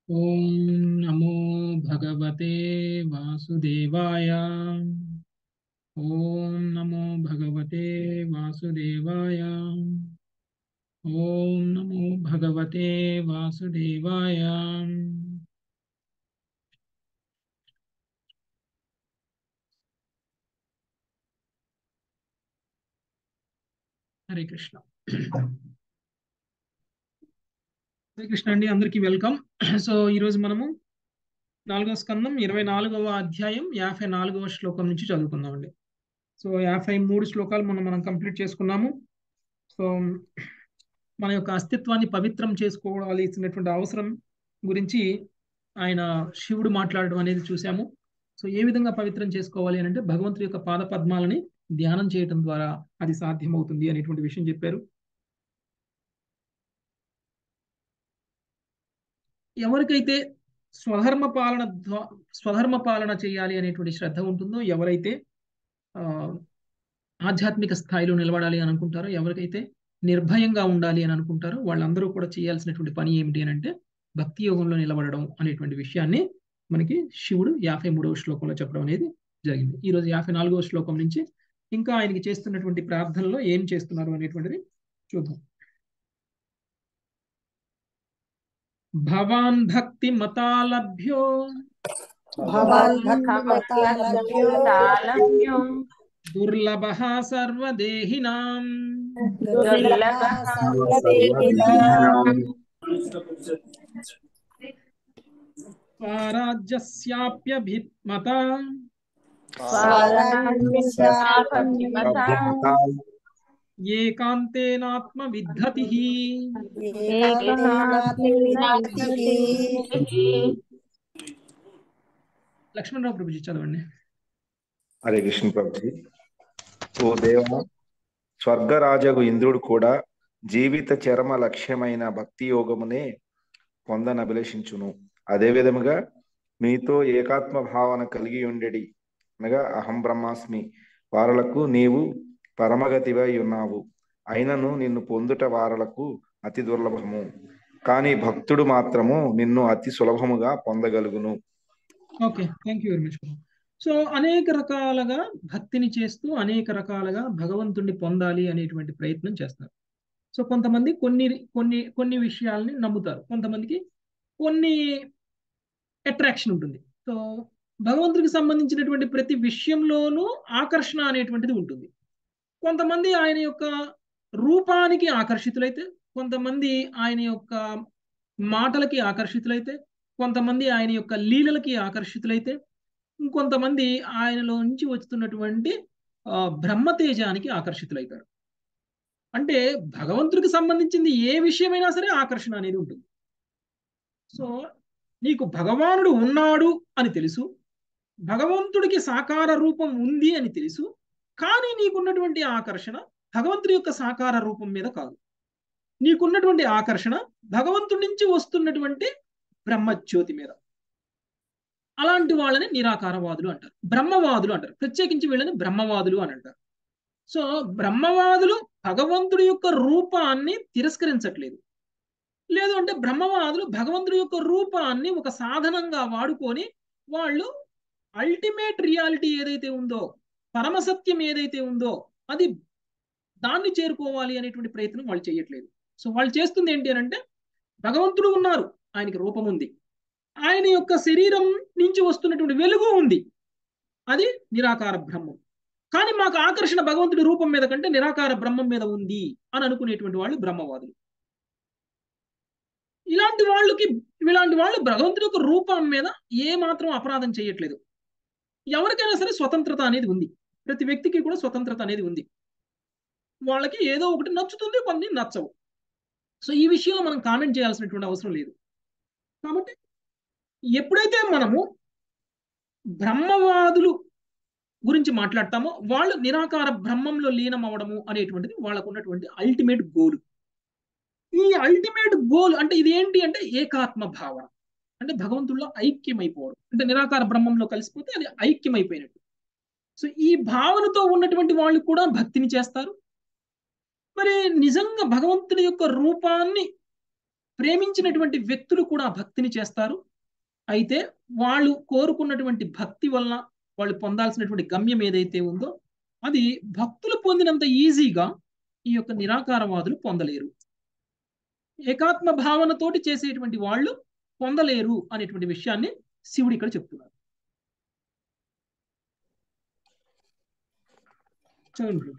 ॐ नमो भगवते वासुदेवाय ॐ नमो भगवते वासुदेवाय ॐ नमो भगवते वासुदेवाय హరే కృష్ణ హరే కృష్ణ అండి అందరికీ వెల్కమ్ సో ఈరోజు మనము నాలుగవ స్కందం ఇరవై నాలుగవ అధ్యాయం యాభై నాలుగవ శ్లోకం నుంచి చదువుకుందామండి సో యాభై మూడు శ్లోకాలు మనం మనం కంప్లీట్ చేసుకున్నాము సో మన యొక్క అస్తిత్వాన్ని పవిత్రం చేసుకోవాల్సినటువంటి అవసరం గురించి ఆయన శివుడు మాట్లాడడం అనేది చూసాము సో ఏ విధంగా పవిత్రం చేసుకోవాలి అని అంటే భగవంతుడి యొక్క పాద పద్మాలని ధ్యానం చేయటం ద్వారా అది సాధ్యమవుతుంది అనేటువంటి విషయం చెప్పారు ఎవరికైతే స్వధర్మ పాలన స్వధర్మ పాలన చేయాలి అనేటువంటి శ్రద్ధ ఉంటుందో ఎవరైతే ఆ ఆధ్యాత్మిక స్థాయిలో నిలబడాలి అని అనుకుంటారో ఎవరికైతే నిర్భయంగా ఉండాలి అని అనుకుంటారో వాళ్ళందరూ కూడా చేయాల్సినటువంటి పని ఏమిటి అని అంటే భక్తి యోగంలో నిలబడడం అనేటువంటి విషయాన్ని మనకి శివుడు యాభై మూడవ శ్లోకంలో చెప్పడం అనేది జరిగింది ఈ రోజు యాభై నాలుగవ శ్లోకం నుంచి ఇంకా ఆయనకి చేస్తున్నటువంటి ప్రార్థనలో ఏం చేస్తున్నారు అనేటువంటిది చూద్దాం భవాన్ భక్తి మతాలభ్యో దుర్లభ సర్వదేహినాం స్వరాజ్యస్యాప్యభిమత ఏకాంతేనాత్మ విద్ధతి లక్ష్మణరావు ప్రభుజీ చదవండి హరే కృష్ణ ప్రభుజీ ఓ దేవ స్వర్గరాజగు ఇంద్రుడు కూడా జీవిత చరమ లక్ష్యమైన భక్తి యోగమునే పొందనభిలషించును అదే విధముగా మీతో ఏకాత్మ భావన కలిగి ఉండెడి అనగా అహం బ్రహ్మాస్మి వారలకు నీవు పరమగతివై ఉన్నావు అయినను నిన్ను పొందుట వారలకు అతి దుర్లభము కానీ భక్తుడు మాత్రము నిన్ను అతి సులభముగా పొందగలుగును okay thank you very much so అనేక రకాలుగా భక్తిని చేస్తూ అనేక రకాలుగా భగవంతుణ్ణి పొందాలి అనేటువంటి ప్రయత్నం చేస్తారు సో కొంతమంది కొన్ని కొన్ని కొన్ని విషయాల్ని నమ్ముతారు కొంతమందికి కొన్ని అట్రాక్షన్ ఉంటుంది సో భగవంతుడికి సంబంధించినటువంటి ప్రతి విషయంలోనూ ఆకర్షణ అనేటువంటిది ఉంటుంది కొంతమంది ఆయన యొక్క రూపానికి ఆకర్షితులైతే కొంతమంది ఆయన యొక్క మాటలకి ఆకర్షితులైతే కొంతమంది ఆయన యొక్క లీలలకి ఆకర్షితులైతే ఇంకొంతమంది ఆయనలో నుంచి వస్తున్నటువంటి బ్రహ్మతేజానికి ఆకర్షితులైతారు అంటే భగవంతుడికి సంబంధించింది ఏ విషయమైనా సరే ఆకర్షణ అనేది ఉంటుంది సో నీకు భగవానుడు ఉన్నాడు అని తెలుసు భగవంతుడికి సాకార రూపం ఉంది అని తెలుసు కానీ నీకున్నటువంటి ఆకర్షణ భగవంతుడి యొక్క సాకార రూపం మీద కాదు నీకున్నటువంటి ఆకర్షణ భగవంతుడి నుంచి వస్తున్నటువంటి బ్రహ్మజ్యోతి మీద అలాంటి వాళ్ళని నిరాకారవాదులు అంటారు బ్రహ్మవాదులు అంటారు ప్రత్యేకించి వీళ్ళని బ్రహ్మవాదులు అని అంటారు సో బ్రహ్మవాదులు భగవంతుడి యొక్క రూపాన్ని తిరస్కరించట్లేదు లేదు అంటే బ్రహ్మవాదులు భగవంతుడి యొక్క రూపాన్ని ఒక సాధనంగా వాడుకొని వాళ్ళు అల్టిమేట్ రియాలిటీ ఏదైతే ఉందో పరమసత్యం ఏదైతే ఉందో అది దాన్ని చేరుకోవాలి అనేటువంటి ప్రయత్నం వాళ్ళు చేయట్లేదు సో వాళ్ళు చేస్తుంది ఏంటి అని అంటే భగవంతుడు ఉన్నారు ఆయనకి రూపం ఉంది ఆయన యొక్క శరీరం నుంచి వస్తున్నటువంటి వెలుగు ఉంది అది నిరాకార బ్రహ్మం కానీ మాకు ఆకర్షణ భగవంతుడి రూపం మీద కంటే నిరాకార బ్రహ్మం మీద ఉంది అని అనుకునేటువంటి వాళ్ళు బ్రహ్మవాదులు ఇలాంటి వాళ్ళకి ఇలాంటి వాళ్ళు భగవంతుడి యొక్క రూపం మీద ఏ మాత్రం అపరాధం చేయట్లేదు ఎవరికైనా సరే స్వతంత్రత అనేది ఉంది ప్రతి వ్యక్తికి కూడా స్వతంత్రత అనేది ఉంది వాళ్ళకి ఏదో ఒకటి నచ్చుతుంది కొన్ని నచ్చవు సో ఈ విషయంలో మనం కామెంట్ చేయాల్సినటువంటి అవసరం లేదు కాబట్టి ఎప్పుడైతే మనము బ్రహ్మవాదులు గురించి మాట్లాడతామో వాళ్ళు నిరాకార బ్రహ్మంలో లీనం అవ్వడము అనేటువంటిది వాళ్ళకు ఉన్నటువంటి అల్టిమేట్ గోల్ ఈ అల్టిమేట్ గోల్ అంటే ఇది ఏంటి అంటే ఏకాత్మ భావన అంటే భగవంతుల్లో ఐక్యమైపోవడం అంటే నిరాకార బ్రహ్మంలో కలిసిపోతే అది ఐక్యమైపోయినట్టు సో ఈ భావనతో ఉన్నటువంటి వాళ్ళు కూడా భక్తిని చేస్తారు మరి నిజంగా భగవంతుడి యొక్క రూపాన్ని ప్రేమించినటువంటి వ్యక్తులు కూడా భక్తిని చేస్తారు అయితే వాళ్ళు కోరుకున్నటువంటి భక్తి వలన వాళ్ళు పొందాల్సినటువంటి గమ్యం ఏదైతే ఉందో అది భక్తులు పొందినంత ఈజీగా ఈ యొక్క నిరాకారవాదులు పొందలేరు ఏకాత్మ భావనతోటి చేసేటువంటి వాళ్ళు పొందలేరు అనేటువంటి విషయాన్ని శివుడు ఇక్కడ చెప్తున్నారు చదవండి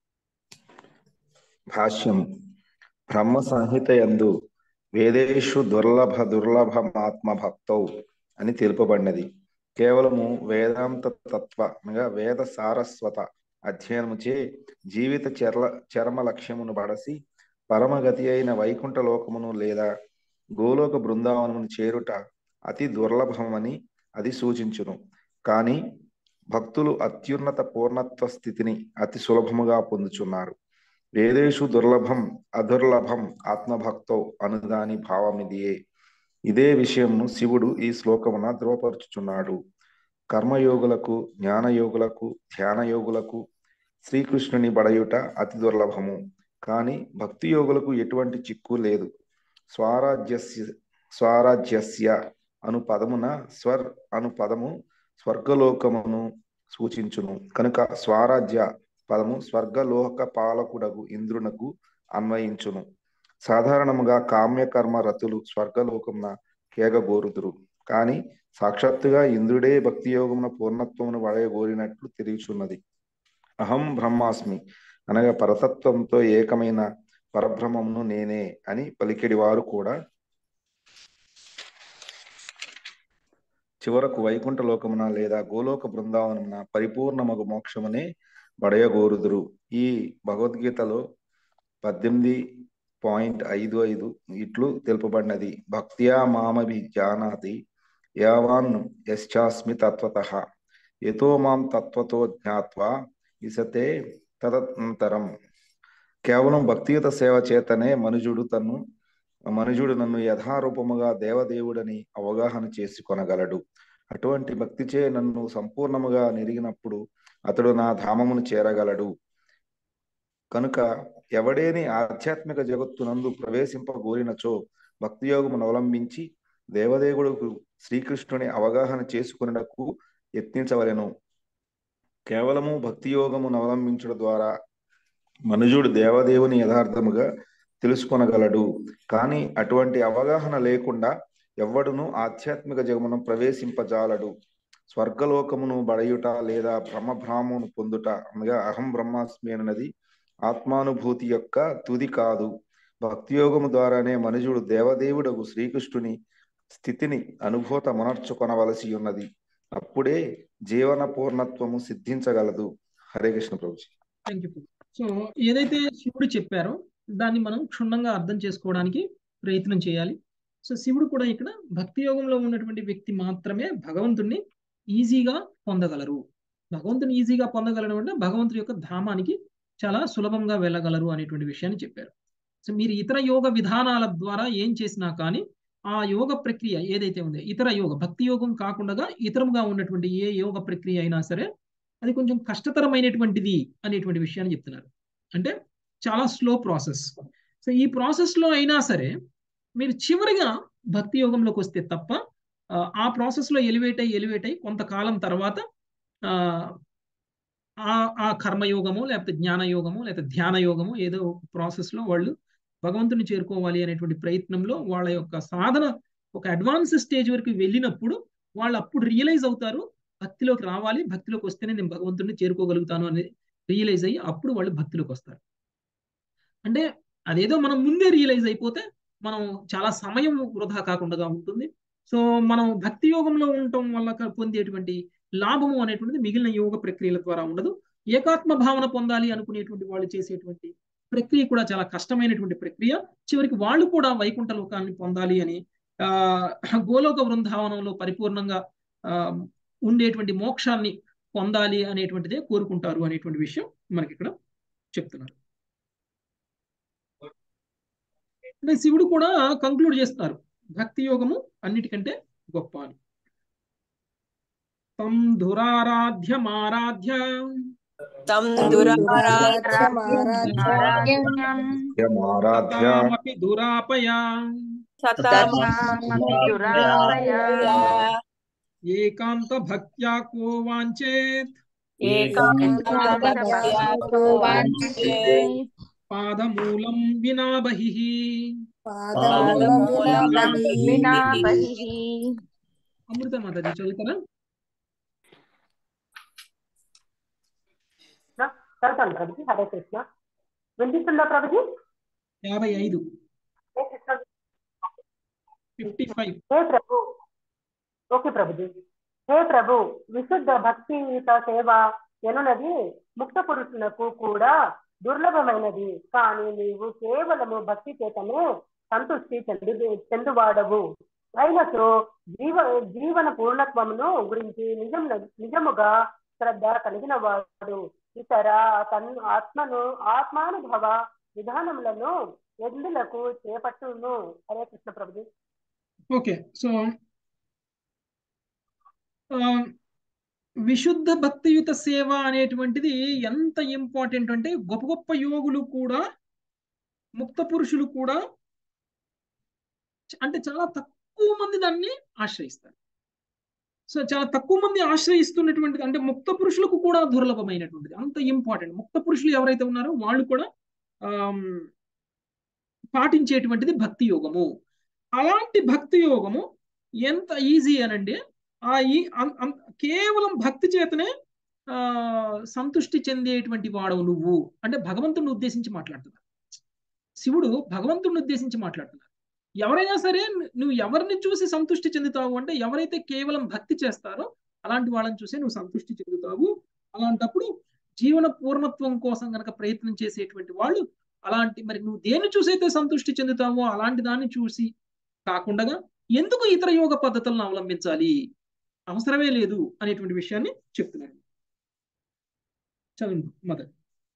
భాష్యం బ్రహ్మ సంహిత యందు వేదేషు దుర్లభ దుర్లభమాత్మ భక్తౌ అని తెలుపబడినది కేవలము వేదాంత తత్వ అనగా వేద సారస్వత అధ్యయనముచే జీవిత చర్ల చర్మ లక్ష్యమును బడసి పరమగతి అయిన వైకుంఠ లోకమును లేదా గోలోక బృందావనమును చేరుట అతి దుర్లభమని అది సూచించును కానీ భక్తులు అత్యున్నత పూర్ణత్వ స్థితిని అతి సులభముగా పొందుచున్నారు వేదేషు దుర్లభం అదుర్లభం ఆత్మభక్తో అనుదాని భావమిదియే ఇదే విషయంను శివుడు ఈ శ్లోకమున ధృవపరుచుచున్నాడు కర్మయోగులకు జ్ఞానయోగులకు ధ్యానయోగులకు శ్రీకృష్ణుని బడయుట అతి దుర్లభము కానీ భక్తి యోగులకు ఎటువంటి చిక్కు లేదు స్వరాజ్యస్య స్వరాజ్యస్య అను పదమున స్వర్ అను పదము స్వర్గలోకమును సూచించును కనుక స్వరాజ్య పదము స్వర్గలోక పాలకుడగు ఇంద్రునకు అన్వయించును సాధారణముగా కామ్యకర్మ రతులు స్వర్గలోకమున కేగగోరుదురు కాని సాక్షాత్తుగా ఇంద్రుడే భక్తి యోగమున పూర్ణత్వమును వడయగోరినట్లు తెలియచున్నది అహం బ్రహ్మాస్మి అనగా పరతత్వంతో ఏకమైన పరబ్రహ్మమును నేనే అని పలికెడి వారు కూడా చివరకు వైకుంఠ లోకమున లేదా గోలోక బృందావనమున పరిపూర్ణమగు మోక్షమునే బడయగోరుదురు ఈ భగవద్గీతలో పద్దెనిమిది పాయింట్ ఐదు ఐదు ఇట్లు తెలుపబడినది భక్త్యా మామభి జానాతి యావాన్ యశ్చాస్మి తత్వత యతో మాం తత్వతో జ్ఞాత్వా ఇసతే తదనంతరం కేవలం భక్తియుత సేవ చేతనే మనుజుడు తన్ను మనుజుడు నన్ను యథారూపముగా దేవదేవుడని అవగాహన చేసి కొనగలడు అటువంటి భక్తిచే నన్ను సంపూర్ణముగా నెరిగినప్పుడు అతడు నా ధామమును చేరగలడు కనుక ఎవడేని ఆధ్యాత్మిక జగత్తునందు ప్రవేశింపగోరినచో భక్తి యోగమును అవలంబించి దేవదేవుడుకు శ్రీకృష్ణుని అవగాహన చేసుకున్నకు యత్నించవలెను కేవలము భక్తి యోగమును అవలంబించడం ద్వారా మనుజుడు దేవదేవుని యథార్థముగా తెలుసుకొనగలడు కానీ అటువంటి అవగాహన లేకుండా ఎవ్వడును ఆధ్యాత్మిక జగమును ప్రవేశింపజాలడు స్వర్గలోకమును బడయుట లేదా బ్రహ్మభ్రామును పొందుట అనగా అహం బ్రహ్మాస్మి అన్నది ఆత్మానుభూతి యొక్క తుది కాదు భక్తియోగము ద్వారానే మనుజుడు దేవదేవుడకు శ్రీకృష్ణుని స్థితిని అనుభూత మునర్చుకొనవలసి ఉన్నది అప్పుడే జీవన పూర్ణత్వము సిద్ధించగలదు హరే కృష్ణ ప్రభుజీ థ్యాంక్ యూ సో ఏదైతే శివుడు చెప్పారో దాన్ని మనం క్షుణ్ణంగా అర్థం చేసుకోవడానికి ప్రయత్నం చేయాలి సో శివుడు కూడా ఇక్కడ భక్తి యోగంలో ఉన్నటువంటి వ్యక్తి మాత్రమే భగవంతుణ్ణి ఈజీగా పొందగలరు భగవంతుని ఈజీగా పొందగలరు అంటే భగవంతుడి యొక్క ధామానికి చాలా సులభంగా వెళ్ళగలరు అనేటువంటి విషయాన్ని చెప్పారు సో మీరు ఇతర యోగ విధానాల ద్వారా ఏం చేసినా కానీ ఆ యోగ ప్రక్రియ ఏదైతే ఉందో ఇతర యోగ భక్తి యోగం కాకుండా ఇతరముగా ఉన్నటువంటి ఏ యోగ ప్రక్రియ అయినా సరే అది కొంచెం కష్టతరమైనటువంటిది అనేటువంటి విషయాన్ని చెప్తున్నారు అంటే చాలా స్లో ప్రాసెస్ సో ఈ ప్రాసెస్లో అయినా సరే మీరు చివరిగా భక్తి యోగంలోకి వస్తే తప్ప ఆ ప్రాసెస్లో ఎలివేట్ అయ్యి ఎలివేట్ అయ్యి కొంతకాలం తర్వాత ఆ ఆ కర్మయోగము లేకపోతే జ్ఞానయోగము లేకపోతే ధ్యాన యోగము ఏదో ప్రాసెస్లో వాళ్ళు భగవంతుని చేరుకోవాలి అనేటువంటి ప్రయత్నంలో వాళ్ళ యొక్క సాధన ఒక అడ్వాన్స్ స్టేజ్ వరకు వెళ్ళినప్పుడు వాళ్ళు అప్పుడు రియలైజ్ అవుతారు భక్తిలోకి రావాలి భక్తిలోకి వస్తేనే నేను భగవంతుడిని చేరుకోగలుగుతాను అని రియలైజ్ అయ్యి అప్పుడు వాళ్ళు భక్తిలోకి వస్తారు అంటే అదేదో మనం ముందే రియలైజ్ అయిపోతే మనం చాలా సమయం వృధా కాకుండా ఉంటుంది సో మనం భక్తి యోగంలో ఉండటం వల్ల పొందేటువంటి లాభము అనేటువంటిది మిగిలిన యోగ ప్రక్రియల ద్వారా ఉండదు ఏకాత్మ భావన పొందాలి అనుకునేటువంటి వాళ్ళు చేసేటువంటి ప్రక్రియ కూడా చాలా కష్టమైనటువంటి ప్రక్రియ చివరికి వాళ్ళు కూడా వైకుంఠ లోకాన్ని పొందాలి అని ఆ గోలోక బృందావనంలో పరిపూర్ణంగా ఆ ఉండేటువంటి మోక్షాన్ని పొందాలి అనేటువంటిదే కోరుకుంటారు అనేటువంటి విషయం మనకి ఇక్కడ చెప్తున్నారు అంటే శివుడు కూడా కంక్లూడ్ చేస్తున్నారు భక్తి యోగము అన్నిటికంటే గొప్ప అని తం దురారాధ్యమారాధ్య తం ఆరాధ్య తామపి దురాపయా సతామపి దురాశయా ఏకాంత భక్త్యా కో వాంచేత్ ఏకాంతభక్త్యాకో వాంఛతే పాదమూలం వినా బహిః పాదమూలం వినా బహిః అమృత మాతాజీ చదువుతారా చదువుతాను ప్రభుజీ హరే కృష్ణ వినిపిస్తుందా ప్రభుజీ యాభై ఐదు హే కృష్ణ ఫిఫ్టీ ఫైవ్ హే ప్రభు ఓకే ప్రభుజీ హే ప్రభు విశుద్ధ భక్తియుత సేవ ఎనున్నది ముక్త పురుషులకు కూడా దుర్లభమైనది కానీ నీవు కేవలము భక్తి చేతనే సంతృష్టి చెందు చెందువాడవు అయినచో జీవ జీవన పూర్ణత్వమును గురించి నిజం నిజముగా శ్రద్ధ కలిగిన వాడు ఇతర తన్ ఆత్మను ఆత్మానుభవ విధానములను ఎందులకు చేపట్టును హరే కృష్ణ ప్రభుజీ ఓకే సో విశుద్ధ భక్తియుత సేవ అనేటువంటిది ఎంత ఇంపార్టెంట్ అంటే గొప్ప గొప్ప యోగులు కూడా ముక్త పురుషులు కూడా అంటే చాలా తక్కువ మంది దాన్ని ఆశ్రయిస్తారు సో చాలా తక్కువ మంది ఆశ్రయిస్తున్నటువంటిది అంటే ముక్త పురుషులకు కూడా దుర్లభమైనటువంటిది అంత ఇంపార్టెంట్ ముక్త పురుషులు ఎవరైతే ఉన్నారో వాళ్ళు కూడా పాటించేటువంటిది భక్తి యోగము అలాంటి భక్తి యోగము ఎంత ఈజీ అనండి ఆ ఈ కేవలం భక్తి చేతనే ఆ సంతృష్టి చెందేటువంటి వాడవు నువ్వు అంటే భగవంతుడిని ఉద్దేశించి మాట్లాడుతున్నారు శివుడు భగవంతుడిని ఉద్దేశించి మాట్లాడుతున్నారు ఎవరైనా సరే నువ్వు ఎవరిని చూసి సంతృష్టి చెందుతావు అంటే ఎవరైతే కేవలం భక్తి చేస్తారో అలాంటి వాళ్ళని చూసి నువ్వు సంతృష్టి చెందుతావు అలాంటప్పుడు జీవన పూర్ణత్వం కోసం గనక ప్రయత్నం చేసేటువంటి వాళ్ళు అలాంటి మరి నువ్వు దేన్ని చూసైతే సంతృష్టి చెందుతావో అలాంటి దాన్ని చూసి కాకుండా ఎందుకు ఇతర యోగ పద్ధతులను అవలంబించాలి అవసరమే లేదు అనేటువంటి విషయాన్ని చెప్తున్నాడు చదువు మొదటి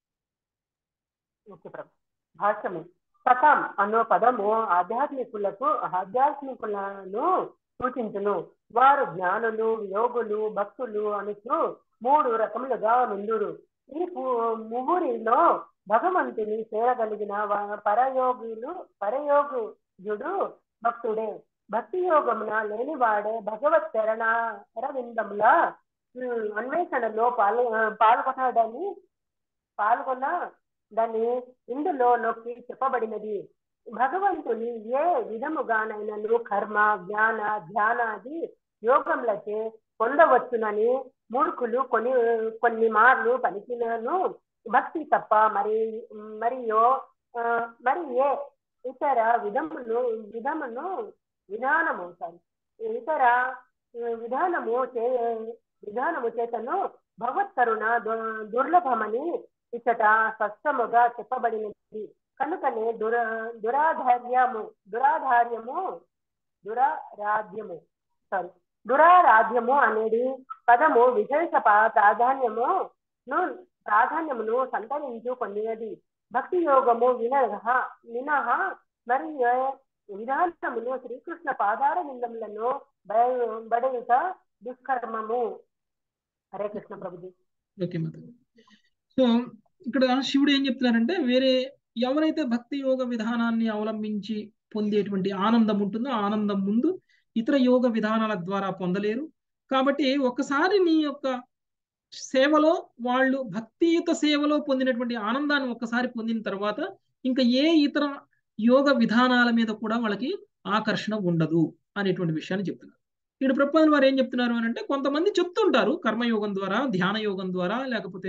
ఓకే ప్రభు భాష్యము సతం అన్నో పదము ఆధ్యాత్మికులకు ఆధ్యాత్మికులను సూచించును వారు జ్ఞానులు యోగులు భక్తులు అనుచు మూడు రకములుగా నుందురు ఈ ముగ్గురిలో భగవంతుని చేరగలిగిన పరయోగులు పరయోగుడు భక్తుడే భక్తి యోగమున లేనివాడే భగవత్ చరణ అరవిందముల అన్వేషణలో పాల్గొ పాల్గొనడని పాల్గొన దాన్ని ఇందులో నొక్కి చెప్పబడినది భగవంతుని ఏ విధముగానైనను కర్మ జ్ఞాన ధ్యానాది యోగములచే పొందవచ్చునని మూర్ఖులు కొన్ని కొన్ని మార్లు పలికినను భక్తి తప్ప మరి మరియు మరి ఏ ఇతర విధములు విధమును విధానము సారీ ఇతర విధానము చే విధానము చేతను భగవత్ కరుణ దుర్లభమని ఇచ్చట స్పష్టముగా చెప్పబడినది కనుకనే దుర దురాధార్యము దురాధార్యము దురారాధ్యము సారీ దురారాధ్యము అనేది పదము విశేష ప్రాధాన్యము ప్రాధాన్యమును సంతరించు కొనియది భక్తి యోగము వినహ వినహ మరియు విధానమును శ్రీకృష్ణ పాదార నిందములను బడయుట దుష్కర్మము హరే కృష్ణ ప్రభుజీ ఓకే మాత సో ఇక్కడ శివుడు ఏం చెప్తున్నారంటే వేరే ఎవరైతే భక్తి యోగ విధానాన్ని అవలంబించి పొందేటువంటి ఆనందం ఉంటుందో ఆనందం ముందు ఇతర యోగ విధానాల ద్వారా పొందలేరు కాబట్టి ఒకసారి నీ యొక్క సేవలో వాళ్ళు భక్తియుత సేవలో పొందినటువంటి ఆనందాన్ని ఒక్కసారి పొందిన తర్వాత ఇంకా ఏ ఇతర యోగ విధానాల మీద కూడా వాళ్ళకి ఆకర్షణ ఉండదు అనేటువంటి విషయాన్ని చెప్తున్నారు ఇక్కడ ప్రపంచం వారు ఏం చెప్తున్నారు అని అంటే కొంతమంది చెప్తుంటారు కర్మయోగం ద్వారా ధ్యాన యోగం ద్వారా లేకపోతే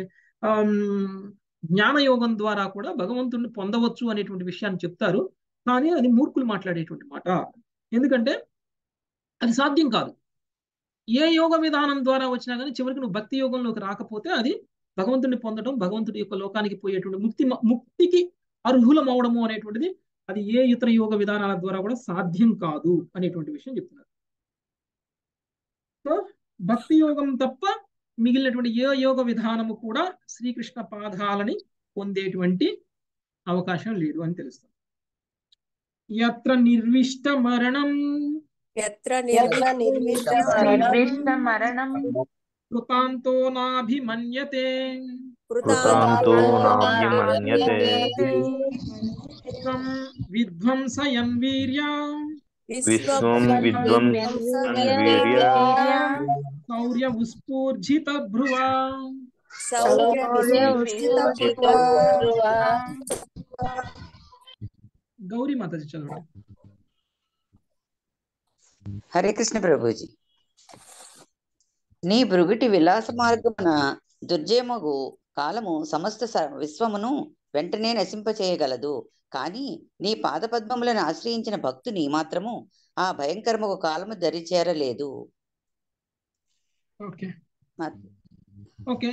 జ్ఞానయోగం ద్వారా కూడా భగవంతుడిని పొందవచ్చు అనేటువంటి విషయాన్ని చెప్తారు కానీ అది మూర్ఖులు మాట్లాడేటువంటి మాట ఎందుకంటే అది సాధ్యం కాదు ఏ యోగ విధానం ద్వారా వచ్చినా కానీ చివరికి నువ్వు భక్తి యోగంలోకి రాకపోతే అది భగవంతుడిని పొందడం భగవంతుడి యొక్క లోకానికి పోయేటువంటి ముక్తి ముక్తికి అర్హులం అవడము అనేటువంటిది అది ఏ ఇతర యోగ విధానాల ద్వారా కూడా సాధ్యం కాదు అనేటువంటి విషయం చెప్తున్నారు సో భక్తి యోగం తప్ప మిగిలినటువంటి ఏ యోగ విధానము కూడా శ్రీకృష్ణ పాదాలని పొందేటువంటి అవకాశం లేదు అని తెలుస్తుంది ఎత్ర నిర్విష్ట మరణం యత్ర నిర్విష్ట మరణం కృతాంతో నాభిమన్యతే కృతాంతో నాభిమన్యతే త్వం విధ్వంసయన్ వీర్య విశ్వం విద్వం వీర్య శౌర్య ఉస్ఫూర్జిత భ్రువ శౌర్య విస్తృత గౌరీ మాతాజీ చదవండి హరే కృష్ణ ప్రభుజీ నీ భృగుటి విలాస మార్గమున దుర్జయమగు కాలము సమస్త స- విశ్వమును వెంటనే నశింపచేయగలదు కాని నీ పాదపద్మములను ఆశ్రయించిన భక్తుని మాత్రము ఆ భయంకరమగు కాలము దరిచేరలేదు ఓకే మా- ఓకే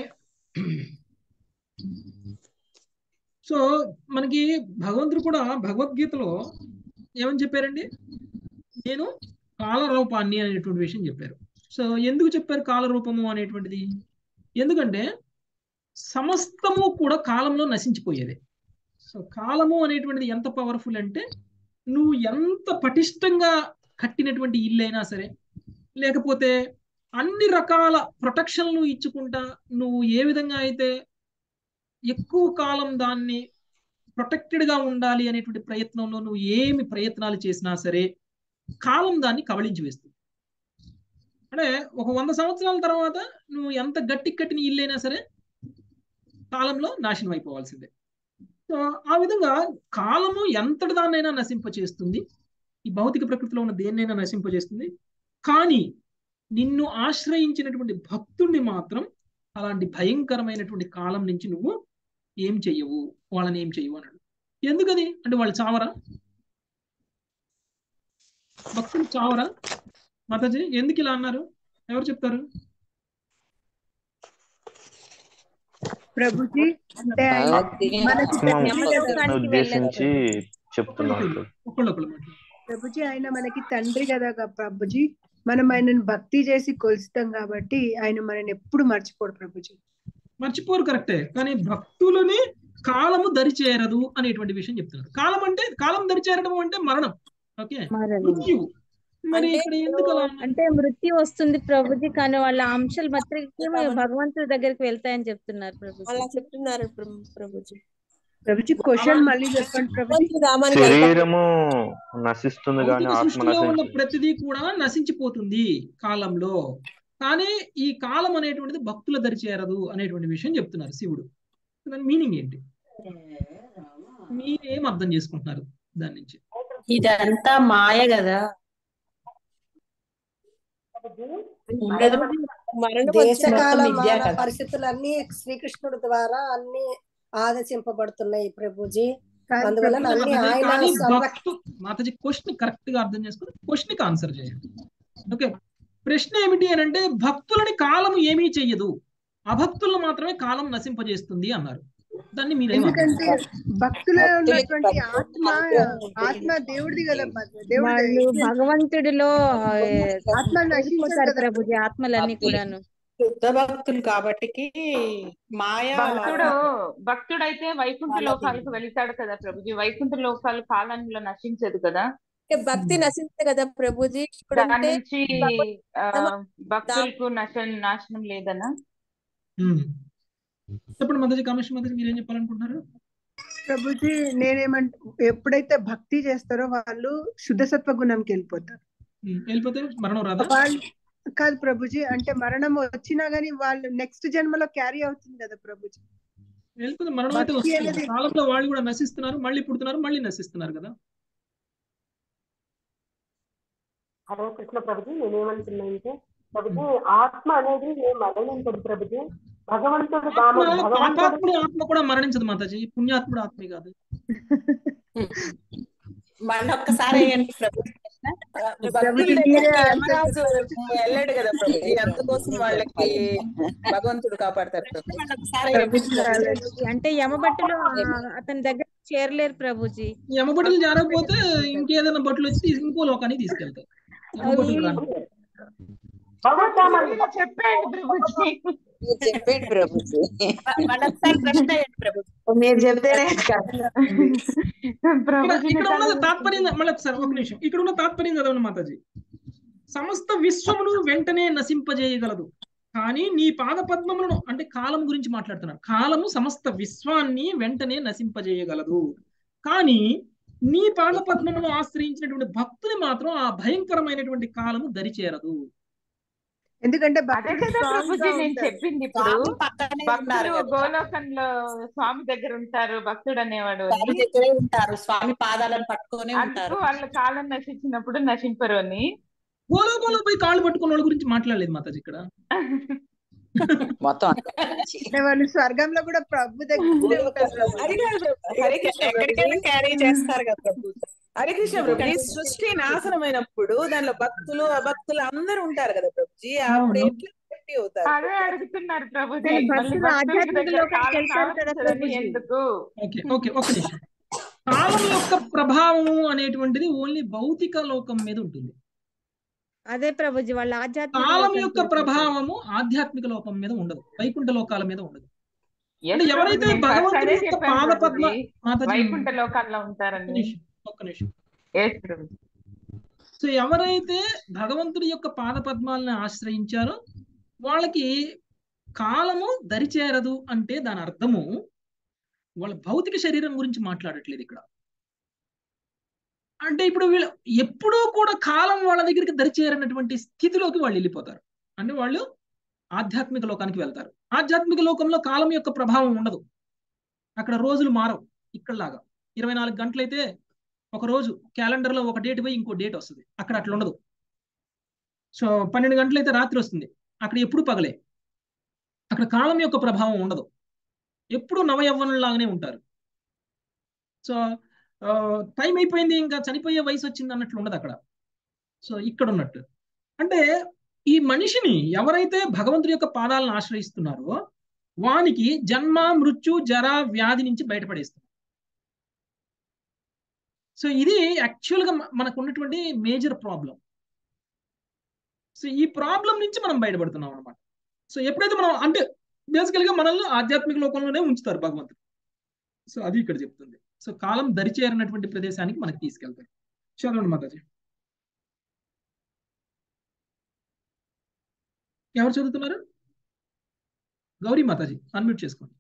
సో మనకి భగవంతుడు కూడా భగవద్గీతలో ఏమని చెప్పారండి నేను కాలరూపాన్ని అనేటువంటి విషయం చెప్పారు సో ఎందుకు చెప్పారు కాలరూపము అనేటువంటిది ఎందుకంటే సమస్తము కూడా కాలంలో నశించిపోయేది సో కాలము అనేటువంటిది ఎంత పవర్ఫుల్ అంటే నువ్వు ఎంత పటిష్టంగా కట్టినటువంటి ఇల్లు అయినా సరే లేకపోతే అన్ని రకాల ప్రొటెక్షన్లు ఇచ్చుకుంటా నువ్వు ఏ విధంగా అయితే ఎక్కువ కాలం దాన్ని ప్రొటెక్టెడ్ గా ఉండాలి అనేటువంటి ప్రయత్నంలో నువ్వు ఏమి ప్రయత్నాలు చేసినా సరే కాలం దాన్ని కబళించి వేస్తుంది అంటే ఒక వంద సంవత్సరాల తర్వాత నువ్వు ఎంత గట్టి కట్టిన ఇల్లైనా సరే కాలంలో నాశనం అయిపోవాల్సిందే సో ఆ విధంగా కాలము ఎంతటి దాన్నైనా నశింపచేస్తుంది ఈ భౌతిక ప్రకృతిలో ఉన్న దేన్నైనా నశింపజేస్తుంది కానీ నిన్ను ఆశ్రయించినటువంటి భక్తుడిని మాత్రం అలాంటి భయంకరమైనటువంటి కాలం నుంచి నువ్వు ఏం చెయ్యవు వాళ్ళని ఏం చెయ్యవు అన్నాడు ఎందుకని అంటే వాళ్ళు చావరా భక్తులు చావరా మాతాజీ ఎందుకు ఇలా అన్నారు ఎవరు చెప్తారు ప్రభుజీ అంటే ఆయన భగవద్గీత మనకి ఆత్మను ఉద్దేశించి చెప్తున్నారు ఒకళ్ళొకళ్ళు మాట్లాడు ప్రభుజీ ఆయన మనకి తండ్రి కదా గా ప్రభుజీ మనం ఆయనను భక్తి చేసి కొలుస్తాం కాబట్టి ఆయన మనని ఎప్పుడు మర్చిపోడు ప్రభుజీ మర్చిపోరు కరెక్టే కానీ భక్తులని కాలము దరిచేరదు అనేటువంటి విషయం చెప్తున్నారు కాలం అంటే కాలం దరిచేరడం అంటే మరణం ఓకే మృత్యువు మరి అంటే ఇక్కడ ఎందుకు అలా అన్నారు? అంటే మృత్యు వస్తుంది ప్రభుజీ కానీ వాళ్ళ అంశాలు మాత్రమే భగవంతుడి దగ్గరికి వెళ్తాయని చెప్తున్నారు ప్రభుజీ అలా చెప్తున్నారు ప్రభు- ప్రభుజీ ప్రభుజీ క్వశ్చన్ మళ్ళీ చెప్పండి ప్రభుజీ రామానికి వెళ్తాం. శరీరము నశిస్తుంది కానీ భౌతిక ఆత్మ సృష్టిలో ఉన్న నశించదు ప్రతిదీ కూడా నశించిపోతుంది కాలంలో కానీ ఈ కాలం అనేటువంటిది భక్తుల దరి చేరదు అనేటువంటి విషయం చెప్తున్నారు శివుడు దాని మీనింగ్ ఏంటి మీరేం అర్థం చేసుకుంటున్నారు దాని నుంచి ఇదంతా మాయ కదా ఉండదు మరణం వచ్చిన దేశకాల మొత్తం విద్య మాన కదా పరిస్థితులన్నీ శ్రీకృష్ణుడి ద్వారా అన్ని ఆదేశింపబడుతున్నాయి ప్రభుజీ కాదు అందువల్ల ప్రభుజీ, అన్ని మాతాజీ, ఆయన కానీ సంరక్ష భక్తు మాతాజీ క్వశ్చన్ కరెక్ట్ గా అర్థం చేసుకుని క్వశ్చన్ కి ఆన్సర్ చేయండి ఓకే ప్రశ్న ఏమిటి అని అంటే భక్తులని కాలం ఏమీ చెయ్యదు అభక్తులను మాత్రమే కాలం నశింపజేస్తుంది అన్నారు దాన్ని మీరేం అర్థం ఎందుకంటే భక్తులో ఉన్నటువంటి ఆత్మ ఆత్మ దేవుడిది కదా దేవుడి వాళ్ళు భగవంతుడిలో ఆ, ఆత్మ నశించదు వెళ్ళిపోతారు కదా ప్రభుజీ ఆత్మలన్నీ కూడాను శుద్ధ భక్తులు కాబట్టి మాయా భక్తుడు భక్తుడైతే వైకుంఠ లోకాలకు వెళ్తాడు కదా ప్రభుజీ వైకుంఠ లోకాలు కాలంలో నశించదు కదా అంటే భక్తి నశించే కదా ప్రభుజీ ఇప్పుడు దాని అంటే నుంచి ఆ, భక్తులకు నశ నాశనం లేదనా ఉమ్. చెప్పండి మాతాజీ కామేశ్వర మాతాజీ మీరేం చెప్పాలనుకుంటున్నారు ప్రభుజీ నేనేమంట ఎప్పుడైతే భక్తి చేస్తారో వాళ్ళు శుద్ధ సత్వ గుణంకి వెళ్ళిపోతారు ఉమ్, వెళ్ళిపోతే మరణం రాదా వాళ్ళు కాదు ప్రభుజీ అంటే మరణం వచ్చినా గానీ వాళ్ళు నెక్స్ట్ జన్మలో క్యారీ అవుతుంది కదా ప్రభుజీ వెళ్తుంది మరణం అయితే భక్తి వస్తుంది అనేది- కాలంలో వాళ్ళు కూడా నశిస్తున్నారు మళ్ళీ పుడుతున్నారు మళ్ళీ నశిస్తున్నారు కదా హరే కృష్ణ ప్రభుజీ నేనేమంటున్నానంటే ప్రభుజీ ఆత్మ అనేది నేను మరణించదు ప్రభుజీ భగవంతుడు దాని ఆత్మ భగవంతుడు పాపాత్ముడు ఆత్మ కూడా మరణించదు మాతాజీ పుణ్యాత్ముడు ఆత్మే కాదు మళ్ళీ ఒక్కసారి వేయండి ప్రభు ప్రభుజీ మీరే answer యమరాజు వెళ్ళాడు కదా ప్రభు అందుకోసం వాళ్ళకి భగవంతుడు కాపాడతారు ప్రభు మళ్ళీ ఒకసారి ప్రభుజీ రాలేదు. ప్రభుజీ. అంటే యమబట్టులు ఆ, అతని దగ్గర చేరలేరు ప్రభుజీ యమబట్టలు జారకపోతే ఇంకేదైనా బట్టలు వచ్చి తీసి ఇంకో లోకానికి తీసుకెళ్తాయి యమబట్టలు రాను భగవద్ధామాన్ని చెప్పండి ప్రభుజీ మీరు చెప్పండి ప్రభుజీ మళ్ళీ ఒకసారి ప్రశ్న వేయండి ప్రభు మీరు చెప్తేనే ఇక్కడ ప్రభుజీ ఇక్కడ ఉన్నది తాత్పర్యం మళ్ళీ ఒకసారి ఒక నిమిషం ఇక్కడ ఉన్న తాత్పర్యం చదవండి మాతాజీ సమస్త విశ్వమును వెంటనే నశింపజేయగలదు కానీ నీ పాద పద్మములను అంటే కాలం గురించి మాట్లాడుతున్నారు కాలము సమస్త విశ్వాన్ని వెంటనే నశింపజేయగలదు కానీ నీ పాద పద్మమును ఆశ్రయించినటువంటి భక్తుని మాత్రం ఆ భయంకరమైనటువంటి కాలము దరిచేరదు ఎందుకంటే అదే భక్తుడు కదా స్ట్రాంగ్ గా ప్రభుజీ నేను ఉంటాడు చెప్పింది ఇప్పుడు స్వామి పక్కనే ఉన్నారు భక్తులు కదా గోలోకంలో స్వామి దగ్గర ఉంటారు భక్తుడు అనేవాడు అని స్వామి దగ్గరే ఉంటారు స్వామి పాదాలను పట్టుకొని అందుకు ఉంటారు వాళ్ళ కాలం నశించినప్పుడు నశింపరు అని గోలోకంలో పోయి కాళ్ళు పట్టుకున్న వాళ్ళ గురించి మాట్లాడలేదు మాతాజీ ఇక్కడ మొత్తం అంటే వాళ్ళు స్వర్గంలో కూడా ప్రభు దగ్గరనే ఉంటారు ప్రభు అది కాదు ప్రభు. హరికృష్ణ ఎక్కడికైనా క్యారీ చేస్తారు కదా ప్రభు హరికృష్ణ ప్రభు ఈ సృష్టి నాశనమైనప్పుడు దానిలో భక్తులు అభక్తులు అందరూ ఉంటారు కదా ప్రభుజీ అప్పుడు అవును. ఎట్లా భక్తి అవుతారు అదే అడుగుతున్నారు ప్రభుజీ కానీ మళ్ళీ భక్తులు భక్తుల ఆధ్యాత్మిక దగ్గర లోకానికి కాలం వెళ్తారు కదా కావచ్చుదని ప్రభుజీ ఎందుకు ఓకే ఓకే ఒక నిమిషం కాలం యొక్క ప్రభావము అనేటువంటిది ఓన్లీ భౌతిక లోకం మీద ఉంటుంది అదే ప్రభుజీ వాళ్ళ ఆధ్యాత్మిక కాలం లోకానికి యొక్క వెళ్తారు. ప్రభావము ఆధ్యాత్మిక లోకం మీద ఉండదు వైకుంఠ లోకాల మీద ఉండదు Yes, అంటే ఎవరైతే ప్రభుజీ, నేను first భగవంతుడి అదే యొక్క చెప్పాను పాద పద్మ ప్రభుజీ. మాతాజీ వైకుంఠ లోకాల్లో ఒక్క ఉంటారని నిమిషం ఒక్క నిమిషం ఎస్ ప్రభుజీ సో ఎవరైతే భగవంతుడి యొక్క పాద పద్మాలను ఆశ్రయించారో వాళ్ళకి కాలము దరిచేరదు అంటే దాని అర్థము వాళ్ళ భౌతిక శరీరం గురించి మాట్లాడట్లేదు ఇక్కడ అంటే ఇప్పుడు వీళ్ళు ఎప్పుడూ కూడా కాలం వాళ్ళ దగ్గరికి దరిచేరనటువంటి స్థితిలోకి వాళ్ళు వెళ్ళిపోతారు అంటే వాళ్ళు ఆధ్యాత్మిక లోకానికి వెళ్తారు ఆధ్యాత్మిక లోకంలో కాలం యొక్క ప్రభావం ఉండదు అక్కడ రోజులు మారవు ఇక్కడలాగా ఇరవై నాలుగు గంటలైతే ఒక రోజు క్యాలెండర్ లో ఒక డేట్ పోయి ఇంకో డేట్ వస్తుంది అక్కడ అట్లా ఉండదు సో పన్నెండు గంటలైతే రాత్రి వస్తుంది అక్కడ ఎప్పుడు పగలే అక్కడ కాలం యొక్క ప్రభావం ఉండదు ఎప్పుడు నవయవ్వనులాగానే ఉంటారు సో టైం అయిపోయింది ఇంకా చనిపోయే వయసు వచ్చింది అన్నట్లు ఉండదు అక్కడ సో ఇక్కడ ఉన్నట్టు అంటే ఈ మనిషిని ఎవరైతే భగవంతుడి యొక్క పాదాలను ఆశ్రయిస్తున్నారో వానికి జన్మ మృత్యు జర వ్యాధి నుంచి బయటపడేస్తుంది సో ఇది యాక్చువల్గా మనకు ఉన్నటువంటి మేజర్ ప్రాబ్లం సో ఈ ప్రాబ్లం నుంచి మనం బయటపడుతున్నాం అనమాట సో ఎప్పుడైతే మనం అంటే బేసికల్గా మనల్ని ఆధ్యాత్మిక లోకంలోనే ఉంచుతారు భగవంతుడు సో అది ఇక్కడ చెప్తుంది సో కాలం దరిచేరినటువంటి ప్రదేశానికి మనకి తీసుకెళ్తారు చదవండి మాతాజీ ఎవరు చదువుతున్నారు గౌరీ మాతాజీ అన్మ్యూట్ చేసుకోండి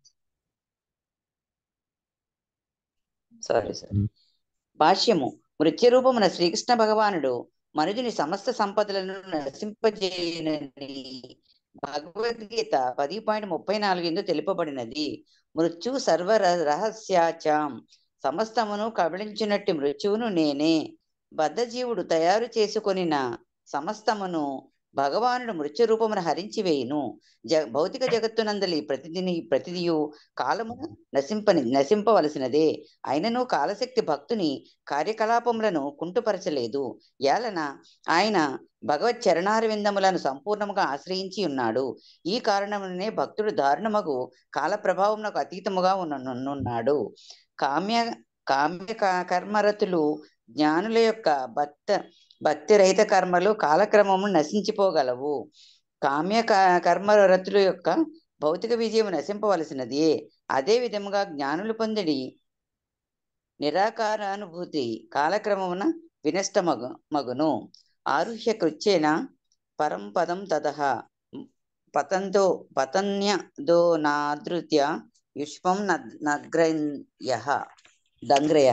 సారీ సారీ భాష్యము మృత్యురూపమున శ్రీకృష్ణ భగవానుడు మనుజుని సమస్త సంపదలను నశింపజేయనని భగవద్గీత పది పాయింట్ ముప్పై నాలుగు ఎందు తెలుపబడినది మృత్యు సర్వ ర- రహస్యాచాం సమస్తమును కబళించినట్టు మృత్యువును నేనే బద్ధజీవుడు తయారు చేసుకొనిన సమస్తమును భగవానుడు మృత్యు రూపమున హరించి వేయును జ భౌతిక జగత్తునందలి ప్రతిదిని ప్రతిదియు కాలమును నశింపని నశింపవలసినదే అయినను కాలశక్తి భక్తుని కార్యకలాపములను కుంటుపరచలేదు ఏలన ఆయన భగవత్ చరణారవిందములను సంపూర్ణముగా ఆశ్రయించి ఉన్నాడు ఈ కారణమునే భక్తుడు దారుణమగు కాల ప్రభావమునకు అతీతముగా ఉన్నన్నాడు కామ్య కామ్య క- కర్మరతులు జ్ఞానుల యొక్క భక్త భక్తి రహిత కర్మలు కాలక్రమము నశించిపోగలవు కామ్య క- కర్మరతుల యొక్క భౌతిక విజయం నశింపవలసినది అదే విధముగా జ్ఞానులు పొందిడి నిరాకారానుభూతి కాలక్రమమున వినష్టమగు మగును ఆరుహ్య కృచ్చేన పరం పదం తతః పతంతో పతన్యదో నాదృత్య యుష్మం నగ్రయ దంగ్రయ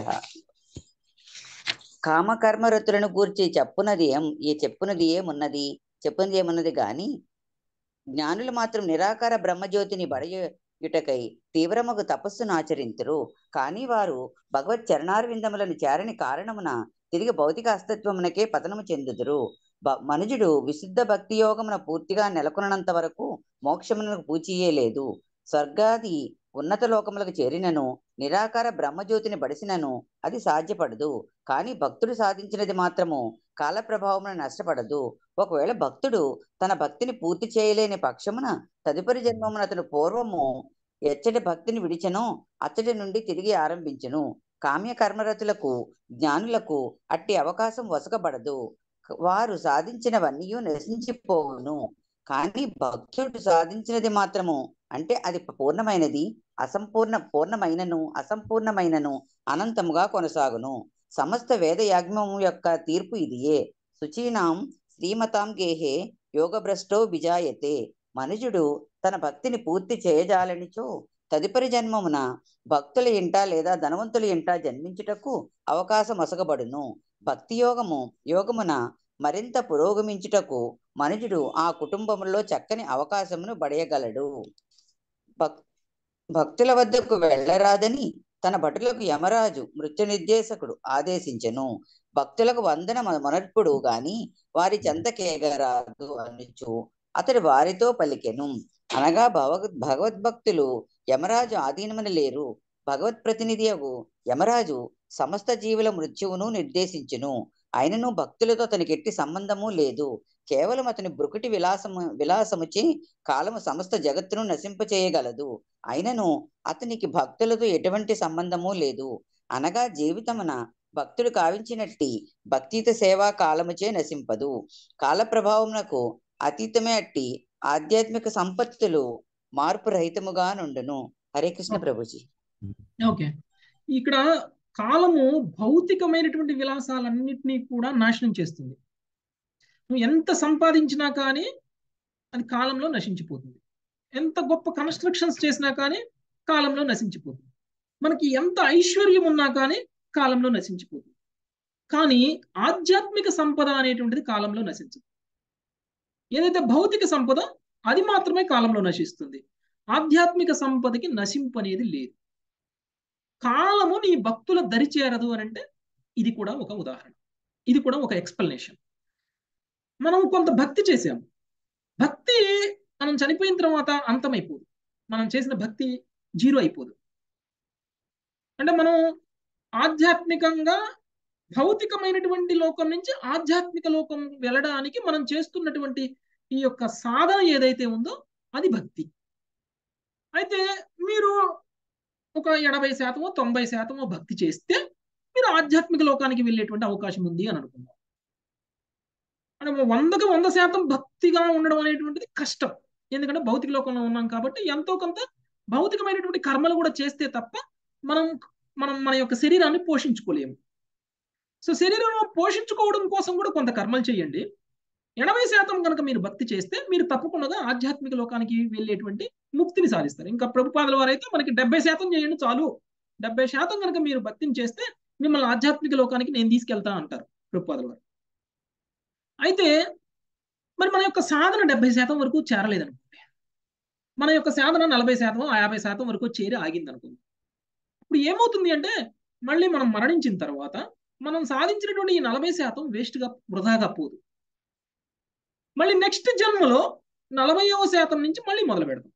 కామకర్మరతులను గూర్చి చెప్పునది ఏం ఈ చెప్పునది ఏమున్నది చెప్పునది ఏమున్నది గాని జ్ఞానులు మాత్రం నిరాకార బ్రహ్మజ్యోతిని బడయుటకై తీవ్రముగు తపస్సును ఆచరింతురు కానీ వారు భగవత్ చరణారవిందములను చేరని కారణమున తిరిగి భౌతిక అస్తిత్వమునకే పతనము చెందుదురు బ- మనుజుడు విశుద్ధ భక్తి యోగమున పూర్తిగా నెలకొనంత వరకు మోక్షమునకు పూచియే లేదు స్వర్గాది ఉన్నత లోకములకు చేరినను నిరాకార బ్రహ్మజ్యోతిని బడిసినను అది సాధ్యపడదు కానీ భక్తుడు సాధించినది మాత్రము కాల ప్రభావమున నష్టపడదు ఒకవేళ భక్తుడు తన భక్తిని పూర్తి చేయలేని పక్షమున తదుపరి జన్మమున అతను పూర్వము ఎచ్చటి భక్తిని విడిచెనో అచ్చటి నుండి తిరిగి ఆరంభించును కామ్య కర్మరతులకు జ్ఞానులకు అట్టి అవకాశం వసకబడదు వారు సాధించినవన్నీ నశించిపోవును కానీ భక్తుడు సాధించినది మాత్రము అంటే అది పూర్ణమైనది అసంపూర్ణ పూర్ణమైనను అసంపూర్ణమైనను అనంతముగా కొనసాగును సమస్త వేద యాజ్ఞము యొక్క తీర్పు ఇదియే శుచీనాం శ్రీమతాం గేహే యోగభ్రష్టో విజాయతే మనుజుడు తన భక్తిని పూర్తి చేయజాలనిచో తదుపరి జన్మమున భక్తుల ఇంట లేదా ధనవంతుల ఇంట జన్మించుటకు అవకాశం ఒసగబడును భక్తి యోగము యోగమున మరింత పురోగమించుటకు మనుజుడు ఆ కుటుంబంలో చక్కని అవకాశమును బడయగలడు భక్ భక్తుల వద్దకు వెళ్ళరాదని తన భటులకు యమరాజు మృత్యు నిర్దేశకుడు ఆదేశించెను భక్తులకు వందన మొనర్పుడు గాని వారి చెంతకేగరాదు అనుచు అతడు వారితో పలికెను అనగా భగవద్ భగవద్భక్తులు యమరాజు ఆధీనమని లేరు భగవత్ ప్రతినిధియగు యమరాజు సమస్త జీవుల మృత్యువును నిర్దేశించును ఆయనను భక్తులతో అతనికి ఎట్టి సంబంధము లేదు కేవలం అతని బ్రుకుటి విలాసము విలాసముచి కాలము సమస్త జగత్తును నశింపచేయగలదు అయినను అతనికి భక్తులతో ఎటువంటి సంబంధము లేదు అనగా జీవితమున భక్తుడు కావించినట్టి భక్తిత సేవా కాలముచే నశింపదు కాల ప్రభావమునకు అతీతమే అట్టి ఆధ్యాత్మిక సంపత్తులు మార్పు రహితముగా నుండును హరే కృష్ణ ప్రభుజీ ఓకే ఇక్కడ కాలము భౌతికమైనటువంటి విలాసాలన్నింటినీ కూడా నాశనం చేస్తుంది నువ్వు ఎంత సంపాదించినా కానీ అది కాలంలో నశించిపోతుంది ఎంత గొప్ప కన్స్ట్రక్షన్స్ చేసినా కానీ కాలంలో నశించిపోతుంది మనకి ఎంత ఐశ్వర్యం ఉన్నా కానీ కాలంలో నశించిపోతుంది కానీ ఆధ్యాత్మిక సంపద అనేటువంటిది కాలంలో నశించదు ఏదైతే భౌతిక సంపద అది మాత్రమే కాలంలో నశిస్తుంది ఆధ్యాత్మిక సంపదకి నశింపు అనేది లేదు కాలము నీ భక్తుల దరి చేరదు అని అంటే ఇది కూడా ఒక ఉదాహరణ ఇది కూడా ఒక ఎక్స్ప్లెనేషన్ మనం కొంత భక్తి చేసాము భక్తి మనం చనిపోయిన తర్వాత అంతమైపోదు మనం చేసిన భక్తి జీరో అయిపోదు అంటే మనం ఆధ్యాత్మికంగా భౌతికమైనటువంటి లోకం నుంచి ఆధ్యాత్మిక లోకం వెళ్ళడానికి మనం చేస్తున్నటువంటి ఈ యొక్క సాధన ఏదైతే ఉందో అది భక్తి అయితే మీరు ఒక ఎనభై శాతమో తొంభై శాతమో భక్తి చేస్తే మీరు ఆధ్యాత్మిక లోకానికి వెళ్ళేటువంటి అవకాశం ఉంది అని అనుకుందాం అంటే వందకి వంద శాతం భక్తిగా ఉండడం అనేటువంటిది కష్టం ఎందుకంటే భౌతిక లోకంలో ఉన్నాం కాబట్టి ఎంతో కొంత భౌతికమైనటువంటి కర్మలు కూడా చేస్తే తప్ప మనం మనం మన యొక్క శరీరాన్ని పోషించుకోలేము సో శరీరం పోషించుకోవడం కోసం కూడా కొంత కర్మలు చేయండి ఎనభై శాతం కనుక మీరు భక్తి చేస్తే మీరు తప్పకుండా ఆధ్యాత్మిక లోకానికి వెళ్ళేటువంటి ముక్తిని సాధిస్తారు ఇంకా ప్రభుపాదుల వారైతే మనకి డెబ్బై శాతం చేయండి చాలు డెబ్బై శాతం కనుక మీరు భక్తిని చేస్తే మిమ్మల్ని ఆధ్యాత్మిక లోకానికి నేను తీసుకెళ్తా అంటారు ప్రభుపాదుల వారు అయితే మరి మన యొక్క సాధన డెబ్బై శాతం వరకు చేరలేదనుకోండి మన యొక్క సాధన నలభై శాతం యాభై శాతం వరకు చేరి ఆగింది అనుకుంది ఇప్పుడు ఏమవుతుంది అంటే మళ్ళీ మనం మరణించిన తర్వాత మనం సాధించినటువంటి ఈ నలభై శాతం వేస్ట్గా వృధాగా పోదు మళ్ళీ నెక్స్ట్ జన్మలో నలభైవ శాతం నుంచి మళ్ళీ మొదలు పెడతాం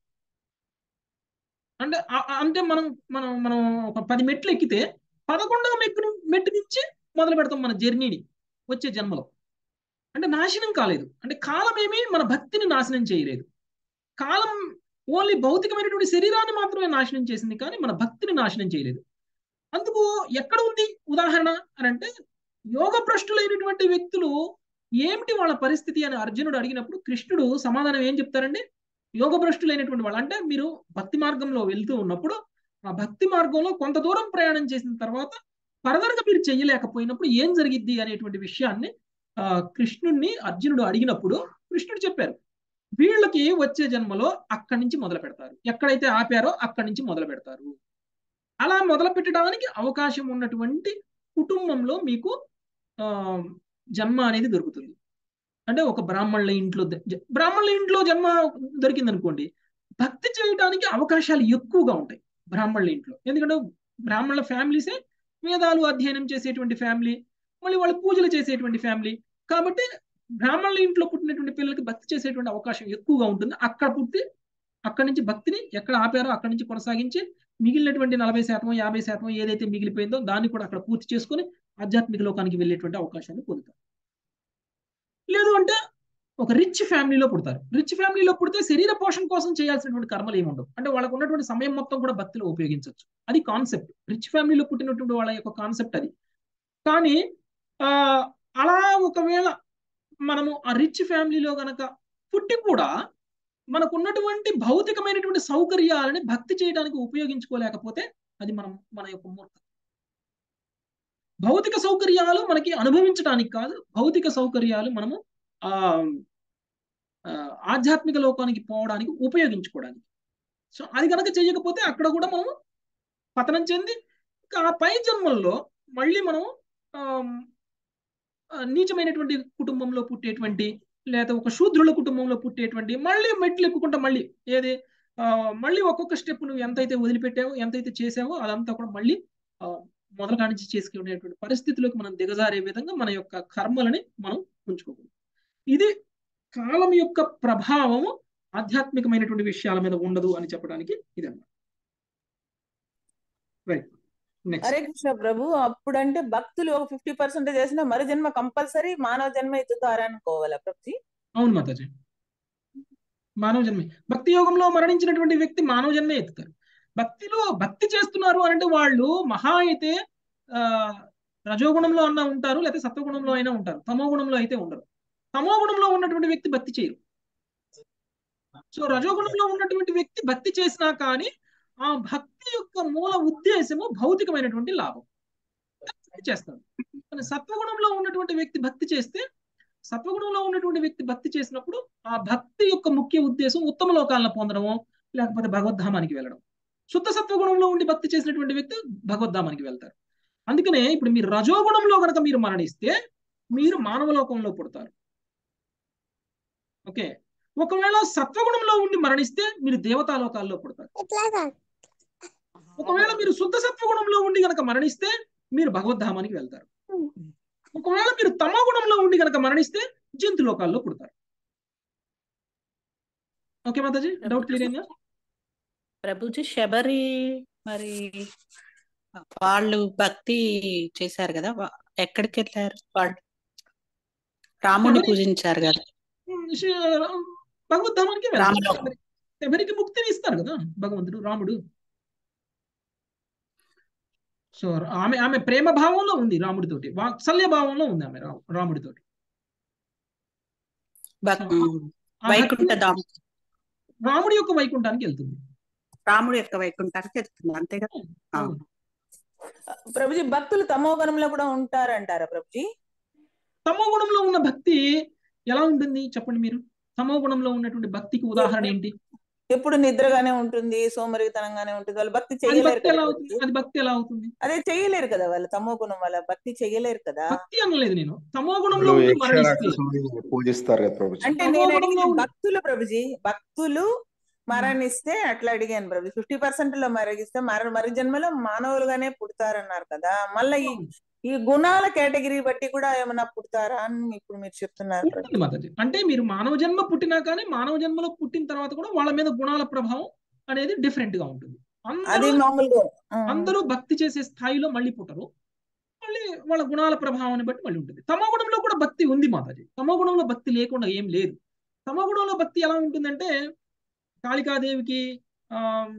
అంటే అంటే మనం మనం మనం ఒక పది మెట్లు ఎక్కితే పదకొండవ మెట్టు మెట్టు నుంచి మొదలు పెడతాం మన జర్నీని వచ్చే జన్మలో అంటే నాశనం కాలేదు అంటే కాలం ఏమి మన భక్తిని నాశనం చేయలేదు కాలం ఓన్లీ భౌతికమైనటువంటి శరీరాన్ని మాత్రమే నాశనం చేసింది కానీ మన భక్తిని నాశనం చేయలేదు అందుకు ఎక్కడ ఉంది ఉదాహరణ అని అంటే యోగ భ్రష్టులైనటువంటి వ్యక్తులు ఏమిటి వాళ్ళ పరిస్థితి అని అర్జునుడు అడిగినప్పుడు కృష్ణుడు సమాధానం ఏం చెప్తారండి యోగ భ్రష్టులైనటువంటి వాళ్ళు అంటే మీరు భక్తి మార్గంలో వెళ్తూ ఉన్నప్పుడు ఆ భక్తి మార్గంలో కొంత దూరం ప్రయాణం చేసిన తర్వాత ఫర్దర్గా మీరు చెయ్యలేకపోయినప్పుడు ఏం జరిగిద్ది అనేటువంటి విషయాన్ని ఆ కృష్ణుడిని అర్జునుడు అడిగినప్పుడు కృష్ణుడు చెప్పారు వీళ్ళకి వచ్చే జన్మలో అక్కడి నుంచి మొదలు పెడతారు ఎక్కడైతే ఆపారో అక్కడి నుంచి మొదలు పెడతారు అలా మొదలు పెట్టడానికి అవకాశం ఉన్నటువంటి కుటుంబంలో మీకు ఆ జన్మ అనేది దొరుకుతుంది అంటే ఒక బ్రాహ్మణుల ఇంట్లో బ్రాహ్మణుల ఇంట్లో జన్మ దొరికింది అనుకోండి భక్తి చేయడానికి అవకాశాలు ఎక్కువగా ఉంటాయి బ్రాహ్మణుల ఇంట్లో ఎందుకంటే బ్రాహ్మణుల ఫ్యామిలీసే వేదాలు అధ్యయనం చేసేటువంటి ఫ్యామిలీ మళ్ళీ వాళ్ళు పూజలు చేసేటువంటి ఫ్యామిలీ కాబట్టి బ్రాహ్మణుల ఇంట్లో పుట్టినటువంటి పిల్లలకి భక్తి చేసేటువంటి అవకాశం ఎక్కువగా ఉంటుంది అక్కడ పుట్టి అక్కడి నుంచి భక్తిని ఎక్కడ ఆపారో అక్కడి నుంచి కొనసాగించి మిగిలినటువంటి నలభై శాతం యాభై శాతం ఏదైతే మిగిలిపోయిందో దాన్ని కూడా అక్కడ పూర్తి చేసుకొని ఆధ్యాత్మిక లోకానికి వెళ్ళేటువంటి అవకాశాన్ని పొందుతారు లేదు అంటే ఒక రిచ్ ఫ్యామిలీలో పుడతారు రిచ్ ఫ్యామిలీలో పుడితే శరీర పోషణ కోసం చేయాల్సినటువంటి కర్మలు ఏమి ఉండవు అంటే వాళ్ళకు ఉన్నటువంటి సమయం మొత్తం కూడా భక్తిలో ఉపయోగించవచ్చు అది కాన్సెప్ట్ రిచ్ ఫ్యామిలీలో పుట్టినటువంటి వాళ్ళ యొక్క కాన్సెప్ట్ అది కానీ ఆ అలా ఒకవేళ మనము ఆ రిచ్ ఫ్యామిలీలో గనక పుట్టి కూడా మనకు ఉన్నటువంటి భౌతికమైనటువంటి సౌకర్యాలని భక్తి చేయడానికి ఉపయోగించుకోలేకపోతే అది మనం మన యొక్క మూర్ఖ భౌతిక సౌకర్యాలు మనకి అనుభవించడానికి కాదు భౌతిక సౌకర్యాలు మనము ఆ ఆధ్యాత్మిక లోకానికి పోవడానికి ఉపయోగించుకోవడానికి సో అది కనుక చేయకపోతే అక్కడ కూడా మనం పతనం చెంది ఇంకా ఆ పై జన్మల్లో మళ్ళీ మనం ఆమ్, ఆ, నీచమైనటువంటి కుటుంబంలో పుట్టేటువంటి లేదా ఒక శూద్రుల కుటుంబంలో పుట్టేటువంటి మళ్ళీ మెట్లు ఎక్కుకుంటా మళ్ళీ ఏది ఆ, మళ్ళీ ఒక్కొక్క స్టెప్ నువ్వు ఎంతైతే వదిలిపెట్టావో ఎంతైతే చేసావో అదంతా కూడా మళ్ళీ ఆ, మొదల కానించి చేసుకునేటువంటి పరిస్థితిలోకి మనం దిగజారే విధంగా మన యొక్క కర్మలని మనం ఉంచుకోకూడదు ఇది కాలం యొక్క ప్రభావము ఆధ్యాత్మికమైనటువంటి విషయాల మీద ఉండదు అని చెప్పడానికి ఇదన్నమాట రైట్ నెక్స్ట్ హరే కృష్ణ ప్రభు అప్పుడంటే భక్తులు ఒక ఫిఫ్టీ పర్సెంట్ చేసిన మరు జన్మ కంపల్సరీ మానవ జన్మ ఎత్తుతారు అనుకోవాలా ప్రభుజీ అవును మాతాజీ మానవ జన్మే భక్తి యోగంలో మరణించినటువంటి వ్యక్తి మానవ జన్మే ఎత్తుతారు భక్తిలో భక్తి చేస్తున్నారు అంటే వాళ్ళు మహా అయితే ఆ రజోగుణంలో అన్నా ఉంటారు లేకపోతే సత్వగుణంలో అయినా ఉంటారు తమో గుణంలో అయితే ఉండరు తమో గుణంలో ఉన్నటువంటి వ్యక్తి భక్తి చేయరు సో రజోగుణంలో ఉన్నటువంటి వ్యక్తి భక్తి చేసినా కానీ ఆ భక్తి యొక్క మూల ఉద్దేశము భౌతికమైనటువంటి లాభం భక్తి చేస్తాడు కానీ సత్వగుణంలో ఉన్నటువంటి వ్యక్తి భక్తి చేస్తే సత్వగుణంలో ఉన్నటువంటి వ్యక్తి భక్తి చేసినప్పుడు ఆ భక్తి యొక్క ముఖ్య ఉద్దేశం ఉత్తమ లోకాలను పొందడము లేకపోతే భగవద్ధామానికి వెళ్ళడం శుద్ధ సత్వగుణంలో ఉండి భక్తి చేసినటువంటి వ్యక్తి భగవద్ధామానికి వెళ్తారు అందుకనే ఇప్పుడు మీరు రజోగుణంలో కనుక మీరు మరణిస్తే మీరు మానవ లోకంలో పుడతారు ఓకే ఒకవేళ సత్వగుణంలో ఉండి మరణిస్తే మీరు దేవతా లోకాల్లో పుడతారు ఒకవేళ మీరు శుద్ధ సత్వగుణంలో ఉండి కనుక మరణిస్తే మీరు భగవద్ధామానికి వెళ్తారు ఒకవేళ మీరు తమ గుణంలో ఉండి కనుక మరణిస్తే జంతు లోకాల్లో పుడతారు ఓకే మాతాజీ డౌట్ క్లియర్ అయిందా ప్రభుజీ శబరి మరి వాళ్ళు భక్తి చేశారు కదా వా- ఎక్కడికి వెళ్ళారు వాళ్ళు రాముని శబరి పూజించారు కదా ఉమ్, శ- భగవద్ధామానికి వెళ్తారు రామలోకం శబరి శబరికి ముక్తిని ఇస్తారు కదా భగవంతుడు రాముడు సో ఆమె ఆమె ప్రేమ భావంలో ఉంది రాముడితోటి వాత్సల్య భావంలో ఉంది ఆమె రా- రాముడితోటి సో భక్- ఆ ఉమ్, ఆ వైకుంఠ భక్తిని ధామ రాముడి యొక్క వైకుంఠానికి వెళ్తుంది రాముడి యొక్క వైకుంఠానికి వెళ్తుంది అంతే కదా ఆ. అవును ప్రభుజీ భక్తులు తమో గుణంలో కూడా ఉంటారంటారా ప్రభుజీ తమో గుణంలో ఉన్న భక్తి ఎలా ఉంటుంది చెప్పండి మీరు తమో గుణంలో ఉన్నటువంటి భక్తికి ఉదాహరణ ఏంటి ఎప్పుడు నిద్రగానే ఉంటుంది సోమరితనంగానే ఉంటుంది వాళ్ళు భక్తి అది చేయలేరు భక్తి కదా ఎలా ప్రభుజీ అవుతుంది అది భక్తి ఎలా అవుతుంది అదే చేయలేరు కదా వాళ్ళు తమో గుణం వాళ్ళ భక్తి చేయలేరు కదా భక్తి అనలేదు నేను తమో గుణంలో వాళ్ళు ఉండి యక్ష మరణిస్తే రాక్షసుల్ని పూజిస్తారు కదా ప్రభుజీ అంటే తమో నేను గుణంలో అడిగిన ఉండి భక్తులు ప్రభుజీ భక్తులు మరణిస్తే అట్లా అడిగాను ప్రభు ఫిఫ్టీ పర్సెంట్ లో మరణిస్తే మర మరి జన్మలో మానవులుగానే పుడతారన్నారు కదా మళ్ళీ ఈ అవును. ఈ గుణాల కేటగిరీ బట్టి కూడా ఏమన్నా పుడతారా అని ఇప్పుడు మీరు చెప్తున్నారు ప్రభు ఉంటుంది మాతాజీ అంటే మీరు మానవ జన్మ పుట్టినా కానీ మానవ జన్మలో పుట్టిన తర్వాత కూడా వాళ్ళ మీద గుణాల ప్రభావం అనేది డిఫరెంట్ గా ఉంటుంది అది అందరూ మామూలుగా ఆ, అందరూ భక్తి చేసే స్థాయిలో మళ్ళీ పుట్టరు మళ్ళీ వాళ్ళ గుణాల ప్రభావాన్ని బట్టి మళ్ళీ ఉంటుంది తమో గుణంలో కూడా భక్తి ఉంది మాతాజీ తమో గుణంలో భక్తి లేకుండా ఏం లేదు తమో గుణంలో భక్తి ఎలా ఉంటుందంటే కాళికాదేవికి ఆమ్,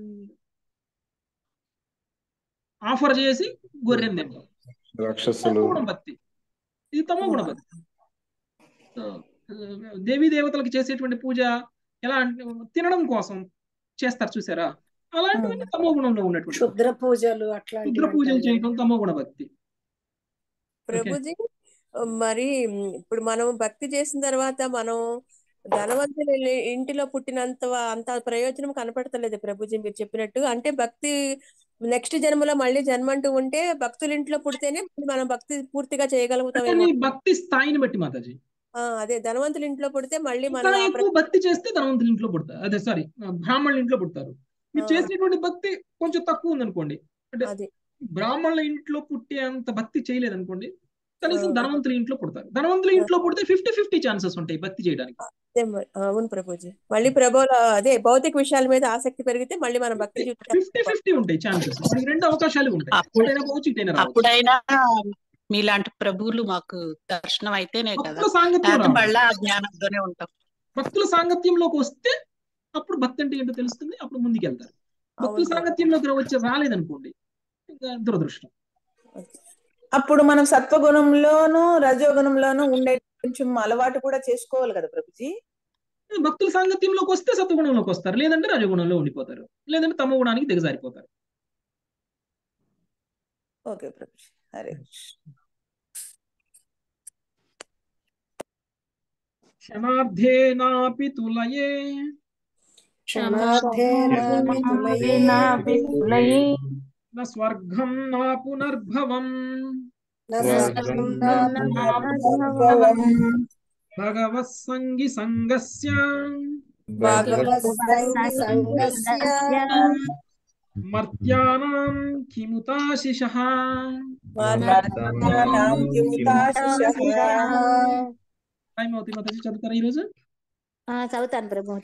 ఆఫర్ చేసి గొర్రెని తింటాం రాక్షసులు తమో గుణ భక్తి ఇది తమో గుణ భక్తి సో, ఆ, దేవీ దేవతలకు చేసేటువంటి పూజ ఎలా అంటే తినడం కోసం చేస్తారు చూసారా అలాంటివన్నీ తమో గుణంలో ఉన్నటువంటి భక్తి. క్షుద్ర పూజలు రుద్ర అట్లాంటివి పూజలు అంటారు చేయడం తమో గుణ భక్తి ఓకే ప్రభుజీ మరి మ్, ఇప్పుడు మనం భక్తి చేసిన తర్వాత మనం ధనవంతుల ఇల్లి- ఇంటిలో పుట్టినంత అంత ప్రయోజనం కనపడతలేదు ప్రభుజీ మీరు చెప్పినట్టు అంటే భక్తి నెక్స్ట్ జన్మలో మళ్ళీ జన్మ అంటూ ఉంటే భక్తుల ఇంట్లో పుడితేనే మళ్ళీ మనం భక్తి పూర్తిగా అంటే చేయగలుగుతామేమో నీ భక్తి స్థాయిని బట్టి మాతాజీ ఆ, అదే ధనవంతుల ఇంట్లో పుడితే మళ్ళీ ఇంకా మనం ఆ ఎక్కువ భక్తి చేస్తే ధనవంతుల ఇంట్లో పుడతారు అదే సారీ బ్రాహ్మణుల ఇంట్లో పుడతారు మీరు ఆ, చేసినటువంటి భక్తి కొంచెం తక్కువ ఉందనుకోండి అంటే అది బ్రాహ్మణుల ఇంట్లో పుట్టే అంత భక్తి చేయలేదనుకోండి కనీసం ఆ, ధనవంతుల ఇంట్లో పుడతారు ధనవంతుల ఆ, ఇంట్లో పుడితే ఫిఫ్టీ ఫిఫ్టీ ఛాన్సెస్ ఉంటాయి భక్తి చేయడానికి అదే మరి. అవును ప్రభుజీ మళ్ళీ ప్రభుల అదే భౌతిక విషయాల మీద ఆసక్తి పెరిగితే మళ్ళీ మనం భక్తి జీవితాన్ని ఫిఫ్టీ ఫిఫ్టీ ఉంటాయి ఛాన్సెస్ మనకి రెండు అవకాశాలు ఉంటాయి అప్పుడు అటైనా పోవచ్చు ఇటైనా రావచ్చు అప్పుడైనా మీలాంటి ప్రభువులు మాకు దర్శనం అయితేనే కదా భక్తుల సాంగత్యం లేకపోతే రావాలి మళ్ళా అజ్ఞానంతోనే ఉంటాం భక్తుల సాంగత్యంలోకి వస్తే అప్పుడు భక్తి అంటే ఏంటో తెలుస్తుంది అప్పుడు ముందుకెళ్తారు భక్తుల అవును ప్రభు సాంగత్యంలోకి వచ్చి రాలేదనుకోండి ఇంకా దురదృష్టం అప్పుడు మనం సత్వగుణంలోను రజోగుణంలోను ఉండే కొంచెం అలవాటు కూడా చేసుకోవాలి కదా ప్రభుజీ భక్తుల సాంగత్యంలోకి వస్తే సత్వగుణంలోకి వస్తారు లేదంటే రజగుణంలో ఉండిపోతారు లేదంటే తమ గుణానికి దిగజారిపోతారు ఓకే ప్రభుజీ హరే కృష్ణ క్షణార్థేనాపి తులయే క్షమాభినా విపులయే న స్వర్గం నా పునర్భవం భగవత్ సంగి సంగస్య మర్త్యానాం కిముతాశిషః టైం అవుతుంది మాతాజీ చదువుతారా ఈరోజు ఆ, చదువుతాను ప్రభు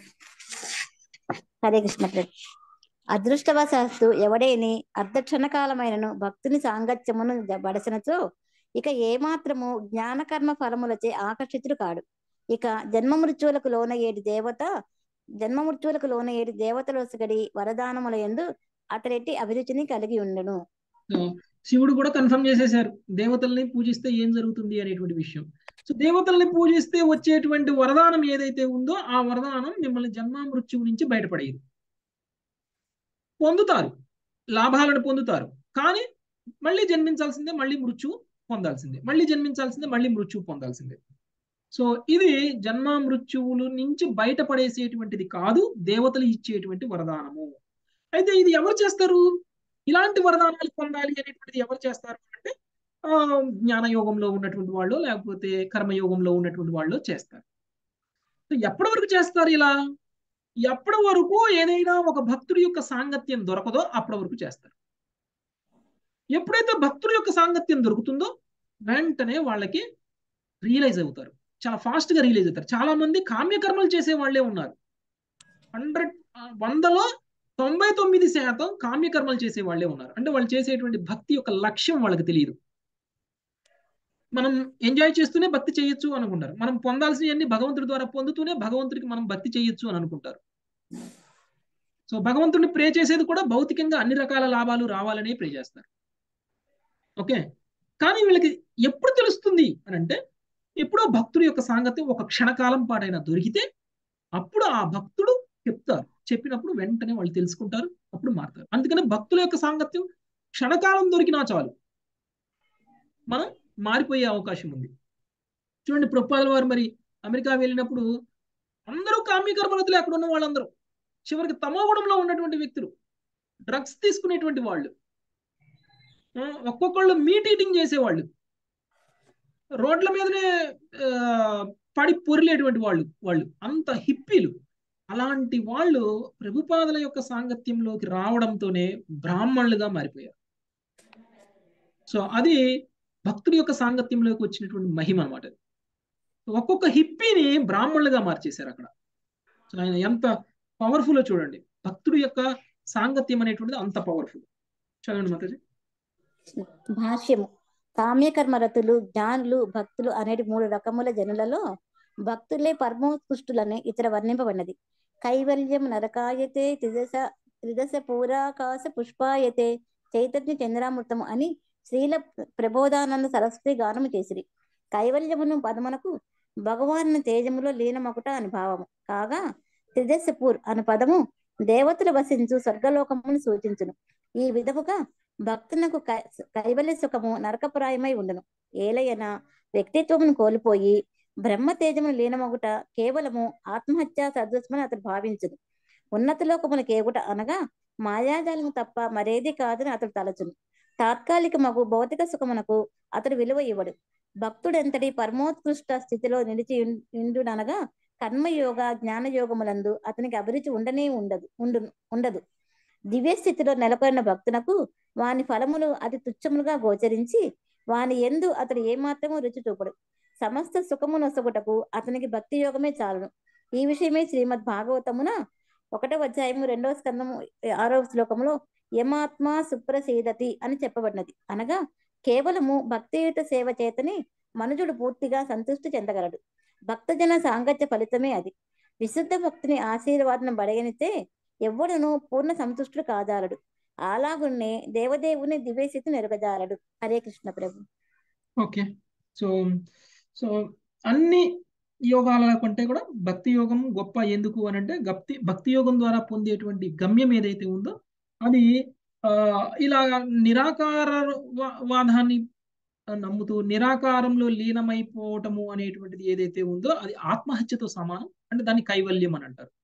హరే కృష్ణ ప్రభు అదృష్టవశాత్తు ఎవడేని అర్ధక్షణ కాలమైనను భక్తుని సాంగత్యమును బడసినచో ఇక ఏమాత్రము జ్ఞానకర్మ ఫలములచే ఆకర్షితుడు కాడు ఇక జన్మ మృత్యువులకు లోన ఏటి దేవత జన్మ మృత్యువులకు లోన ఏటి దేవతలొసగడి వరదానముల యందు అతడెట్టి అభిరుచిని కలిగి ఉండును సో శివుడు కూడా కన్ఫర్మ్ చేసేశారు దేవతల్ని పూజిస్తే ఏం జరుగుతుంది అనేటువంటి విషయం సో దేవతల్ని పూజిస్తే వచ్చేటువంటి వరదానం ఏదైతే ఉందో ఆ వరదానం మిమ్మల్ని జన్మ మృత్యువు నుంచి బయటపడేది పొందుతారు లాభాలను పొందుతారు కానీ మళ్ళీ జన్మించాల్సిందే మళ్ళీ మృత్యువు పొందాల్సిందే మళ్ళీ జన్మించాల్సిందే మళ్ళీ మృత్యువు పొందాల్సిందే సో ఇది జన్మ మృత్యువుల నుంచి బయటపడేసేటువంటిది కాదు దేవతలు ఇచ్చేటువంటి వరదానము అయితే ఇది ఎవరు చేస్తారు ఇలాంటి వరదానాలు పొందాలి అనేటువంటిది ఎవరు చేస్తారు అంటే ఆ జ్ఞానయోగంలో ఉన్నటువంటి వాళ్ళు లేకపోతే కర్మయోగంలో ఉన్నటువంటి వాళ్ళు చేస్తారు సో ఎప్పటి వరకు చేస్తారు ఇలా ఎప్పటి వరకు ఏదైనా ఒక భక్తుడి యొక్క సాంగత్యం దొరకదో అప్పటి వరకు చేస్తారు ఎప్పుడైతే భక్తుడి యొక్క సాంగత్యం దొరుకుతుందో వెంటనే వాళ్ళకి రియలైజ్ అవుతారు చాలా ఫాస్ట్ గా రియలైజ్ అవుతారు చాలా మంది కామ్యకర్మలు చేసే వాళ్ళే ఉన్నారు హండ్రెడ్ వందలో తొంభై తొమ్మిది శాతం కామ్యకర్మలు చేసే వాళ్ళే ఉన్నారు అంటే వాళ్ళు చేసేటువంటి భక్తి యొక్క లక్ష్యం వాళ్ళకి తెలియదు మనం ఎంజాయ్ చేస్తూనే భక్తి చేయొచ్చు అనుకుంటారు మనం పొందాల్సినవన్నీ భగవంతుడి ద్వారా పొందుతూనే భగవంతుడికి మనం భక్తి చేయొచ్చు అని అనుకుంటారు సో భగవంతుడిని ప్రే చేసేది కూడా భౌతికంగా అన్ని రకాల లాభాలు రావాలనే ప్రే చేస్తారు ఓకే కానీ వీళ్ళకి ఎప్పుడు తెలుస్తుంది అని అంటే ఎప్పుడో భక్తుడి యొక్క సాంగత్యం ఒక క్షణకాలం పాటైనా దొరికితే అప్పుడు ఆ భక్తుడు చెప్తారు చెప్పినప్పుడు వెంటనే వాళ్ళు తెలుసుకుంటారు అప్పుడు మారుతారు అందుకని భక్తుల యొక్క సాంగత్యం క్షణకాలం దొరికినా చాలు మనం మారిపోయే అవకాశం ఉంది చూడండి ప్రొప్పాల వారు మరి అమెరికా వెళ్ళినప్పుడు అందరూ కామ్యకర్మలతులు అక్కడ ఉన్న వాళ్ళందరూ చివరికి తమోగుణంలో ఉన్నటువంటి వ్యక్తులు డ్రగ్స్ తీసుకునేటువంటి వాళ్ళు ఆ, ఒక్కొక్కళ్ళు మీట్ ఈటింగ్ చేసేవాళ్ళు రోడ్ల మీదనే ఆ, పడి పొరిలేటువంటి వాళ్ళు వాళ్ళు అంత హిప్పీలు అలాంటి వాళ్ళు ప్రభుపాదల యొక్క సాంగత్యంలోకి రావడంతోనే బ్రాహ్మణులుగా మారిపోయారు సో అది భక్తుడి యొక్క సాంగత్యంలోకి వచ్చినటువంటి మహిమ అనమాట ఒక్కొక్క హిప్పీని బ్రాహ్మణులుగా మార్చేశారు అక్కడ సో ఆయన ఎంత పవర్ఫుల్ చూడండి భక్తుడి యొక్క సాంగత్యం అనేటువంటిది అంత పవర్ఫుల్ చదవండి మాతాజీ భాష్యము కామ్యకర్మరతులు జ్ఞానులు భక్తులు అనేటి మూడు రకముల జనులలో భక్తులే పరమోత్కృష్టులని ఇతర వర్ణింపబడినది కైవల్యం నరకాయతే త్రిదశ త్రిదశ పూరాకాశ పుష్పాయతే చైతన్య చంద్రామృతము అని శ్రీల ప్రబోధానంద సరస్వతి గానము చేసిరి కైవల్యమును పదమునకు భగవాను తేజములో లీనమొకట అని భావము కాగా త్రిదశపూర్ అను పదము దేవతలు వసించు స్వర్గలోకమును సూచించును ఈ విధముగా భక్తునకు కై కైవల్య సుఖము నరకప్రాయమై ఉండును ఏలయన వ్యక్తిత్వమును కోల్పోయి బ్రహ్మ తేజమును లీనమగుట కేవలము ఆత్మహత్య సదృశ్మని అతడు భావించును ఉన్నత లోకమును కేగుట అనగా మాయాజాలము తప్ప మరేది కాదని అతడు తలచును తాత్కాలిక మగు భౌతిక సుఖమునకు అతడు విలువ ఇవ్వడు భక్తుడెంతటి పరమోత్కృష్ట స్థితిలో నిలిచి ఉం- ఉండుననగా కర్మయోగ జ్ఞానయోగములందు అతనికి అభిరుచి ఉండనే ఉండదు ఉండు ఉండదు దివ్య స్థితిలో నెలకొన్న భక్తునకు వాని ఫలములు అతి తుచ్చములుగా గోచరించి వాని ఎందు అతడు ఏమాత్రము రుచి చూపడు సమస్త సుఖము నొసగుటకు అతనికి భక్తి యోగమే చాలును ఈ విషయమే శ్రీమద్ భాగవతమున ఒకటవ అధ్యాయము రెండవ స్కందము ఆరవ శ్లోకములో యమాత్మ సుప్రసీదతి అని చెప్పబడినది అనగా కేవలము భక్తియుత సేవ చేతనే మనుజుడు పూర్తిగా సంతృష్టి చెందగలడు భక్తజన సాంగత్య ఫలితమే అది విశుద్ధ భక్తిని ఆశీర్వాదం బడగనితే ఎవ్వడును పూర్ణ సంతుష్టుడు కాజాలడు అలాగున్నే దేవదేవుని దివ్యస్థితి నెరగజాలడు హరే కృష్ణ ప్రభు ఓకే సో సో అన్ని యోగాల కంటే కూడా భక్తి యోగం గొప్ప ఎందుకు అని అంటే భక్తి భక్తి యోగం ద్వారా పొందేటువంటి గమ్యం ఏదైతే ఉందో అది ఆ ఇలా నిరాకార వా- వాదాన్ని నమ్ముతూ నిరాకారంలో లీనమైపోవటము అనేటువంటిది ఏదైతే ఉందో అది ఆత్మహత్యతో సమానం అంటే దాన్ని కైవల్యం అని అంటారు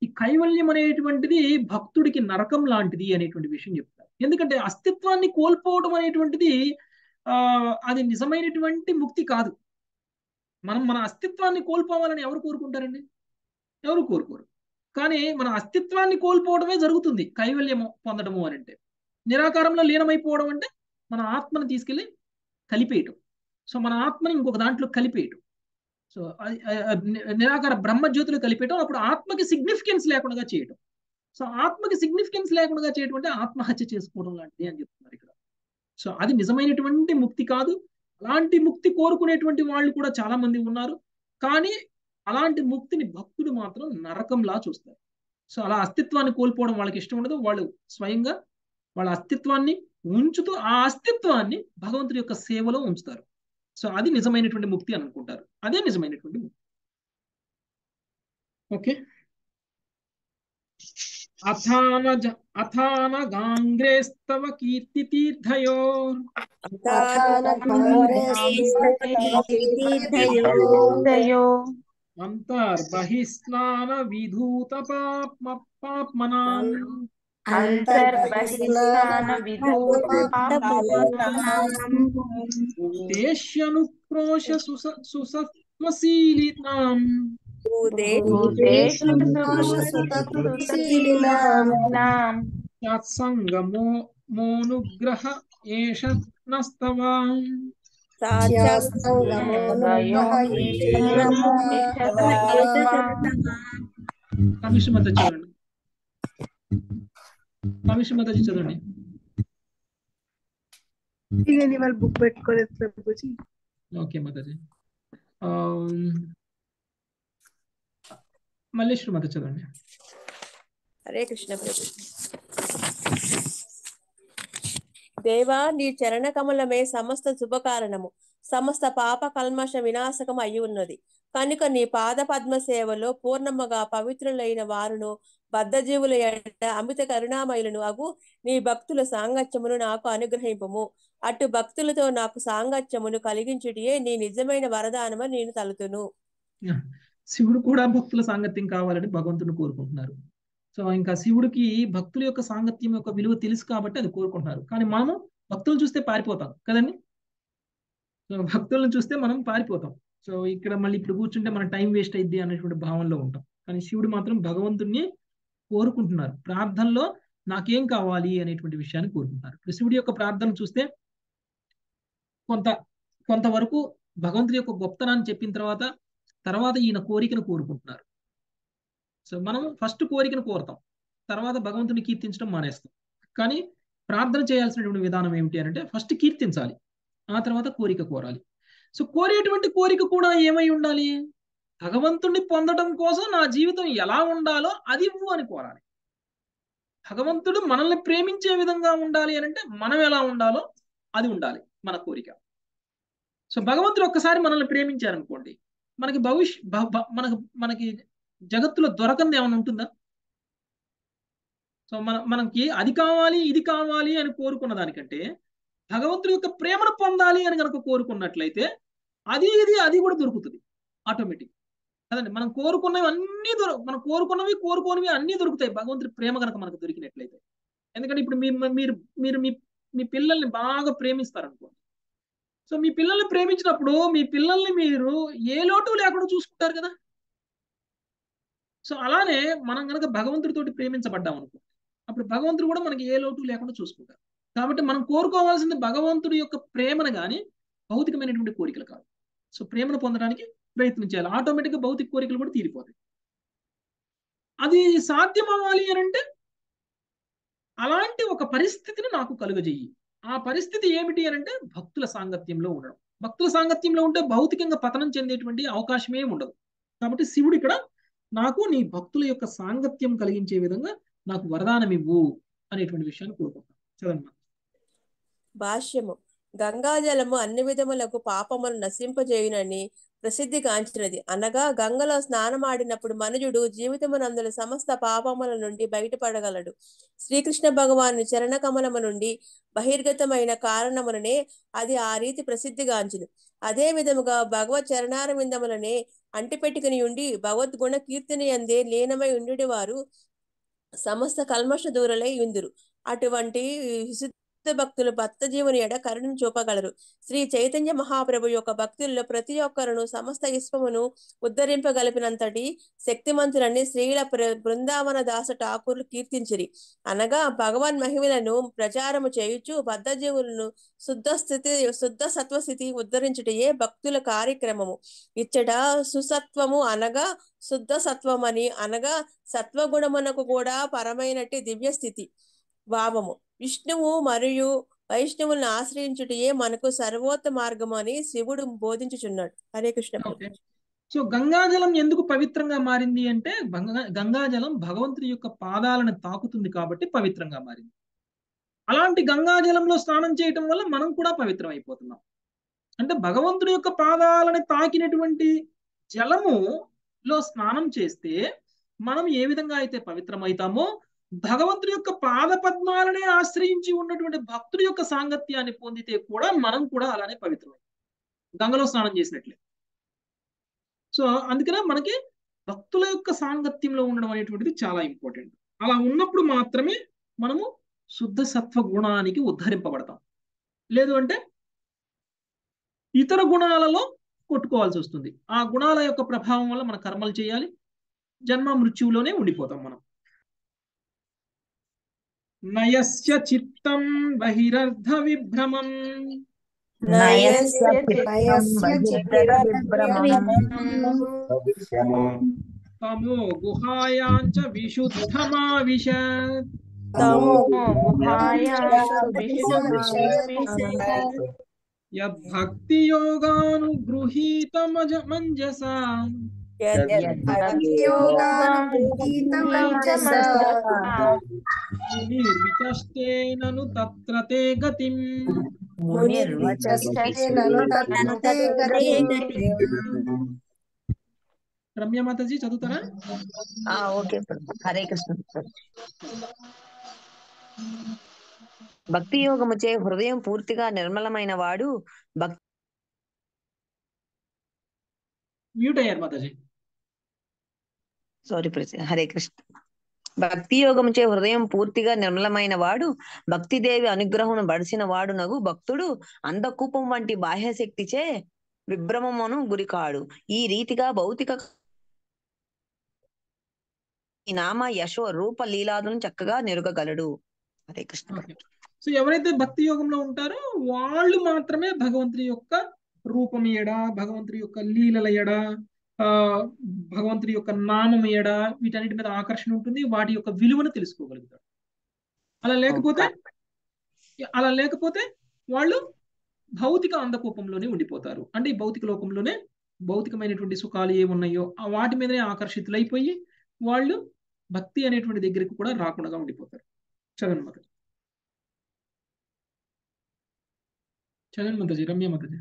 ఈ కైవల్యం అనేటువంటిది భక్తుడికి నరకం లాంటిది అనేటువంటి విషయం చెప్తారు ఎందుకంటే అస్తిత్వాన్ని కోల్పోవడం అనేటువంటిది ఆ అది నిజమైనటువంటి ముక్తి కాదు మనం మన అస్తిత్వాన్ని కోల్పోవాలని ఎవరు కోరుకుంటారండి ఎవరు కోరుకోరు కానీ మన అస్తిత్వాన్ని కోల్పోవడమే జరుగుతుంది కైవల్యము పొందడము అని అంటే నిరాకారంలో లీనమైపోవడం అంటే మన ఆత్మను తీసుకెళ్లి కలిపేయటం సో మన ఆత్మని ఇంకొక దాంట్లో కలిపేయటం సో నిరాకార బ్రహ్మజ్యోతిలో కలిపేయటం అప్పుడు ఆత్మకి సిగ్నిఫికెన్స్ లేకుండా చేయటం సో ఆత్మకి సిగ్నిఫికెన్స్ లేకుండా చేయటం అంటే ఆత్మహత్య చేసుకోవడం లాంటిది అని చెప్తున్నారు ఇక్కడ సో అది నిజమైనటువంటి ముక్తి కాదు అలాంటి ముక్తి కోరుకునేటువంటి వాళ్ళు కూడా చాలా మంది ఉన్నారు కానీ అలాంటి ముక్తిని భక్తుడు మాత్రం నరకంలా చూస్తారు సో అలా అస్తిత్వాన్ని కోల్పోవడం వాళ్ళకి ఇష్టం ఉండదు వాళ్ళు స్వయంగా వాళ్ళ అస్తిత్వాన్ని ఉంచుతూ ఆ అస్తిత్వాన్ని భగవంతుడి యొక్క సేవలో ఉంచుతారు సో అది నిజమైనటువంటి ముక్తి అని అనుకుంటారు అదే నిజమైనటువంటి ముక్తి ఓకే అథాన అథాన గాంగ్రేస్తవ కీర్తి తీర్థయో అంతర్బహిస్నాన విధూత పాప్మ పాప్మనాన్ దేశ్యనుక్రోశ సుస సుసత్వశీలినాం సత్సంగమో మోనుగ్రహ ఏష నస్తవా కమిషన్ చదవండి కమిషన్ మద్దతు చదవండి నేను ఇవాళ బుక్ పెట్టుకోలేదు ప్రభుజీ ఓకే మాతాజీ మల్లేశ్వరి మద్దతు చదవండి హరే కృష్ణ ప్రభు దేవా నీ చరణ కమలమే సమస్త శుభకారణము సమస్త పాప కల్మష వినాశకం అయి ఉన్నది కనుక నీ పాద పద్మ సేవలో పూర్ణముగా పవిత్రులైన వారును బద్ధజీవుల ఎడ అమిత కరుణామయులను అగు నీ భక్తుల సాంగత్యమును నాకు అనుగ్రహింపము అటు భక్తులతో నాకు సాంగత్యమును కలిగించుటియే నీ నిజమైన వరదానమని నేను తలుతును శివుడు కూడా భక్తుల సాంగత్యం కావాలని భగవంతుని కోరుకుంటున్నారు సో ఇంకా శివుడికి భక్తుల యొక్క సాంగత్యం యొక్క విలువ తెలుసు కాబట్టి అది కోరుకుంటున్నారు కానీ మనము భక్తులను చూస్తే పారిపోతాం కదండి సో భక్తులను చూస్తే మనం పారిపోతాం సో ఇక్కడ మళ్ళీ ఇప్పుడు కూర్చుంటే మన టైం వేస్ట్ అయింది అనేటువంటి భావనలో ఉంటాం కానీ శివుడు మాత్రం భగవంతుణ్ణి కోరుకుంటున్నారు ప్రార్థనలో నాకేం కావాలి అనేటువంటి విషయాన్ని కోరుకుంటున్నారు ఇప్పుడు శివుడి యొక్క ప్రార్థన చూస్తే కొంత కొంతవరకు భగవంతుడి యొక్క గొప్పతనాన్ని చెప్పిన తర్వాత తర్వాత ఈయన కోరికను కోరుకుంటున్నారు సో మనం ఫస్ట్ కోరికను కోరుతాం తర్వాత భగవంతుని కీర్తించడం మానేస్తాం కానీ ప్రార్థన చేయాల్సినటువంటి విధానం ఏమిటి అంటే ఫస్ట్ కీర్తించాలి ఆ తర్వాత కోరిక కోరాలి సో కోరేటువంటి కోరిక కూడా ఏమై ఉండాలి భగవంతుణ్ణి పొందడం కోసం నా జీవితం ఎలా ఉండాలో అది ఇవ్వు అని కోరాలి భగవంతుడు మనల్ని ప్రేమించే విధంగా ఉండాలి అని అంటే మనం ఎలా ఉండాలో అది ఉండాలి మన కోరిక సో భగవంతుడు ఒక్కసారి మనల్ని ప్రేమించారనుకోండి మనకి భవిష్య మనకు మనకి జగత్తులో దొరకంది ఏమైనా ఉంటుందా సో మన మనకి అది కావాలి ఇది కావాలి అని కోరుకున్న దానికంటే భగవంతుడి యొక్క ప్రేమను పొందాలి అని కనుక కోరుకున్నట్లయితే అది ఇది అది కూడా దొరుకుతుంది ఆటోమేటిక్ కదండి మనం కోరుకున్నవి అన్నీ దొర మనం కోరుకున్నవి కోరుకోనివి అన్నీ దొరుకుతాయి భగవంతుడి ప్రేమ కనుక మనకు దొరికినట్లయితే ఎందుకంటే ఇప్పుడు మీ మీరు మీరు మీ మీ పిల్లల్ని బాగా ప్రేమిస్తారనుకోండి సో మీ పిల్లల్ని ప్రేమించినప్పుడు మీ పిల్లల్ని మీరు ఏ లోటు లేకుండా చూసుకుంటారు కదా సో అలానే మనం కనుక భగవంతుడితోటి ప్రేమించబడ్డాం అనుకో అప్పుడు భగవంతుడు కూడా మనకి ఏ లోటు లేకుండా చూసుకుంటారు కాబట్టి మనం కోరుకోవాల్సింది భగవంతుడి యొక్క ప్రేమను కానీ భౌతికమైనటువంటి కోరికలు కాదు సో ప్రేమను పొందడానికి ప్రయత్నం చేయాలి ఆటోమేటిక్గా భౌతిక కోరికలు కూడా తీరిపోతాయి అది సాధ్యం అవ్వాలి అని అంటే అలాంటి ఒక పరిస్థితిని నాకు కలుగజెయ్యి ఆ పరిస్థితి ఏమిటి అని అంటే భక్తుల సాంగత్యంలో ఉండడం భక్తుల సాంగత్యంలో ఉంటే భౌతికంగా పతనం చెందేటువంటి అవకాశమే ఉండదు కాబట్టి శివుడు ఇక్కడ నాకు నీ భక్తుల యొక్క సాంగత్యం కలిగించే విధంగా నాకు వరదానం ఇవ్వు అనేటువంటి విషయాన్ని కోరుకుంటాను చదవమ్మా భాష్యము గంగాజలము అన్ని విధములకు పాపములు నశింపజేయునని ప్రసిద్ధి గాంచినది అనగా గంగలో స్నానమాడినప్పుడు మనుజుడు జీవితమునందుల సమస్త పాపముల నుండి బయటపడగలడు శ్రీకృష్ణ భగవాను చరణ కమలము నుండి బహిర్గతమైన కారణములనే అది ఆ రీతి ప్రసిద్ధిగాంచును అదే విధముగా భగవత్ చరణారవిందములనే అంటిపెట్టుకుని ఉండి భగవద్గుణ కీర్తన ఎందే లీనమై ఉండి వారు సమస్త కల్మష దూరలై ఉందురు అటువంటి విశుద్ధ భక్తులు భక్త జీవుని ఎడ కరుణను చూపగలరు శ్రీ చైతన్య మహాప్రభు యొక్క భక్తుల్లో ప్రతి ఒక్కరును సమస్త విశ్వమును ఉద్ధరింపగలిపినంతటి శక్తిమంతులని శ్రీల ప్ర- బృందావన దాస ఠాకూర్లు కీర్తించిరి అనగా భగవాన్ మహిమలను ప్రచారము చేయుచు బద్ధ జీవులను శుద్ధ స్థితి శుద్ధ సత్వస్థితి ఉద్ధరించుటయే భక్తుల కార్యక్రమము ఇచ్చట సుసత్వము అనగా శుద్ధ సత్వమని అనగా సత్వగుణమునకు కూడా పరమైనట్టి దివ్య స్థితి భావము విష్ణువు మరియు వైష్ణవులను ఆశ్రయించుటయే మనకు సర్వోత్త మార్గము అని శివుడు బోధించుచున్నాడు హరే కృష్ణ ప్రభు. ఓకే సో గంగాజలం ఎందుకు పవిత్రంగా మారింది అంటే గంగా గంగాజలం భగవంతుడి యొక్క పాదాలను తాకుతుంది కాబట్టి పవిత్రంగా మారింది అలాంటి గంగాజలంలో స్నానం చేయటం వల్ల మనం కూడా పవిత్రం అయిపోతున్నాం అంటే భగవంతుడి యొక్క పాదాలను తాకినటువంటి జలములో స్నానం చేస్తే మనం ఏ విధంగా అయితే పవిత్రమవుతామో భగవంతుడి యొక్క పాద పద్మాలనే ఆశ్రయించి ఉన్నటువంటి భక్తుడి యొక్క సాంగత్యాన్ని పొందితే కూడా మనం కూడా అలానే పవిత్రమై గంగలో స్నానం చేసినట్లే సో అందుకనే మనకి భక్తుల యొక్క సాంగత్యంలో ఉండడం అనేటువంటిది చాలా ఇంపార్టెంట్ అలా ఉన్నప్పుడు మాత్రమే మనము శుద్ధ సత్వ గుణానికి ఉద్ధరింపబడతాం లేదు అంటే ఇతర గుణాలలో కొట్టుకోవాల్సి వస్తుంది ఆ గుణాల యొక్క ప్రభావం వల్ల మన కర్మలు చేయాలి జన్మ మృత్యువులోనే ఉండిపోతాం మనం నయస్య చిత్తం బహిరర్ధ విభ్రమం నయస్య తమో గుహాయాంచ విశుద్ధమావిశత్ తమో యద్భక్తి యోగానుగృహీతమజ మంజసా మునిర్విచష్టేనను తత్ర తే గతిం రమ్య మాతాజీ చదువుతారా ఆ ఓకే ప్రభు హరే కృష్ణ ప్రభు. భక్తి యోగముచే హృదయం పూర్తిగా నిర్మలమైన వాడు భక్తి మ్యూట్ అయ్యారు మాతాజీ సారీ ప్రతి హరే కృష్ణ భక్తి యోగముచే హృదయం పూర్తిగా నిర్మలమైన వాడు భక్తిదేవి అనుగ్రహమును బడిసిన వాడు నగు భక్తుడు అంధకూపం వంటి బాహ్యశక్తిచే విభ్రమమును గురికాడు ఈ రీతిగా భౌతిక ఈ నామ యశో రూప లీలాదులను చక్కగా నెరుగగలడు హరే కృష్ణ ఓకే సో ఎవరైతే భక్తి యోగంలో ఉంటారో వాళ్ళు మాత్రమే భగవంతుడి యొక్క రూపం ఎడ భగవంతుడి యొక్క లీలల ఎడ ఆ భగవంతుడి యొక్క నామం ఎడ వీటన్నిటి మీద ఆకర్షణ ఉంటుంది వాటి యొక్క విలువను తెలుసుకోగలుగుతారు అలా లేకపోతే అలా లేకపోతే వాళ్ళు భౌతిక అంధకూపంలోనే ఉండిపోతారు అంటే ఈ భౌతిక లోకంలోనే భౌతికమైనటువంటి సుఖాలు ఏమున్నాయో ఆ వాటి మీదనే ఆకర్షితులైపోయి వాళ్ళు భక్తి అనేటువంటి దగ్గరికి కూడా రాకుండా ఉండిపోతారు చదవండి మాతాజీ చదవండి మాతాజీ రమ్య మాతాజీ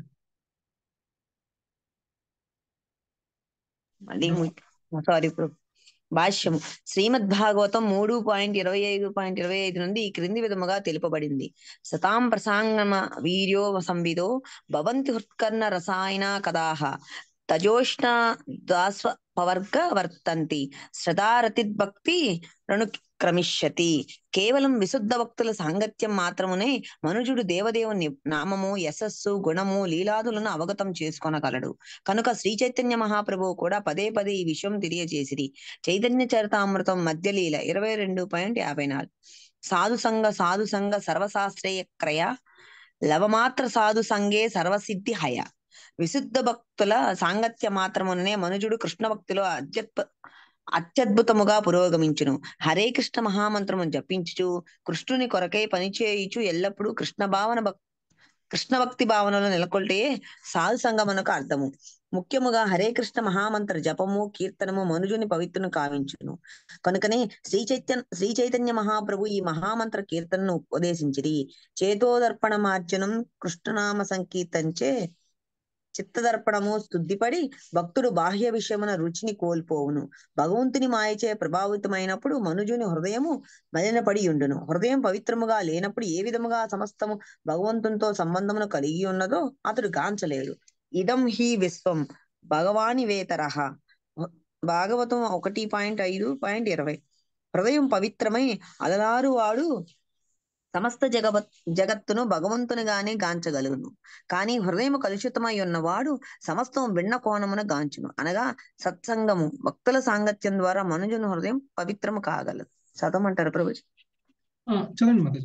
మళ్ళీ సారీ ప్రభు భాష్యం శ్రీమద్ భాగవతం మూడు పాయింట్ ఇరవై ఐదు పాయింట్ ఇరవై ఐదు నుండి ఈ క్రింది విధముగా తెలుపబడింది సతాం ప్రసాంగమ వీర్యో సంవిదో భవంతి హృత్కర్ణ రసాయన కదాహ తజోష్ణ దాస్వ పవర్గ వర్తంతి శ్రదారతిర్భక్తి రణు క్రమిష్యతి కేవలం విశుద్ధ భక్తుల సాంగత్యం మాత్రమునే మనుజుడు దేవదేవుని నామము యశస్సు గుణము లీలాదులను అవగతం చేసుకొనగలడు కనుక శ్రీ చైతన్య మహాప్రభువు కూడా పదే పదే ఈ విషయం తెలియజేసిరి చైతన్య చరితామృతం మధ్యలీల ఇరవై రెండు పాయింట్ యాభై నాలుగు సాధు సంఘ సాధు సంఘ సర్వశాస్త్రేయ క్రయ లవమాత్ర సాధు సంఘే సర్వసిద్ధి హయ విశుద్ధ భక్తుల సాంగత్య మాత్రమునే మనుజుడు కృష్ణ భక్తిలో అత్యద్భుత అత్యద్భుతముగా పురోగమించును హరే కృష్ణ మహామంత్రము జపించుచు కృష్ణుని కొరకై పనిచేయుచు ఎల్లప్పుడూ కృష్ణ భావన భక్ కృష్ణ భక్తి భావనలో నెలకొల్టే సాధు సంగమనకు అర్థము ముఖ్యముగా హరే కృష్ణ మహామంత్ర జపము కీర్తనము మనుజుని పవిత్రను కావించును కనుకనే శ్రీ చైతన్య శ్రీ చైతన్య మహాప్రభు ఈ మహామంత్ర కీర్తనను ఉపదేశించిరి చేతోదర్పణ మార్జనం కృష్ణనామ సంకీర్తంచే చిత్తదర్పణము స్థుద్ధిపడి భక్తుడు బాహ్య విషయమున రుచిని కోల్పోవును భగవంతుని మాయచే ప్రభావితమైనప్పుడు మనుజుని హృదయము మలినపడి ఉండును హృదయం పవిత్రముగా లేనప్పుడు ఏ విధముగా సమస్తము భగవంతునితో సంబంధమును కలిగి ఉన్నదో అతడు గాంచలేడు ఇదం హి విశ్వం భగవాని వేతరహ భాగవతం ఒకటి పాయింట్ ఐదు పాయింట్ ఇరవై హృదయం పవిత్రమై అలలారు వాడు సమస్త జగవ జగత్తును భగవంతునిగానే గాంచగలుగును కానీ హృదయం కలుషితమై ఉన్నవాడు సమస్తం భిన్న కోణమున గాంచును అనగా సత్సంగము భక్తుల సాంగత్యం ద్వారా మనుజుని హృదయం పవిత్రము కాగలదు చదవమంటారు ప్రభుజీ ఆ, చదవండి మాతాజీ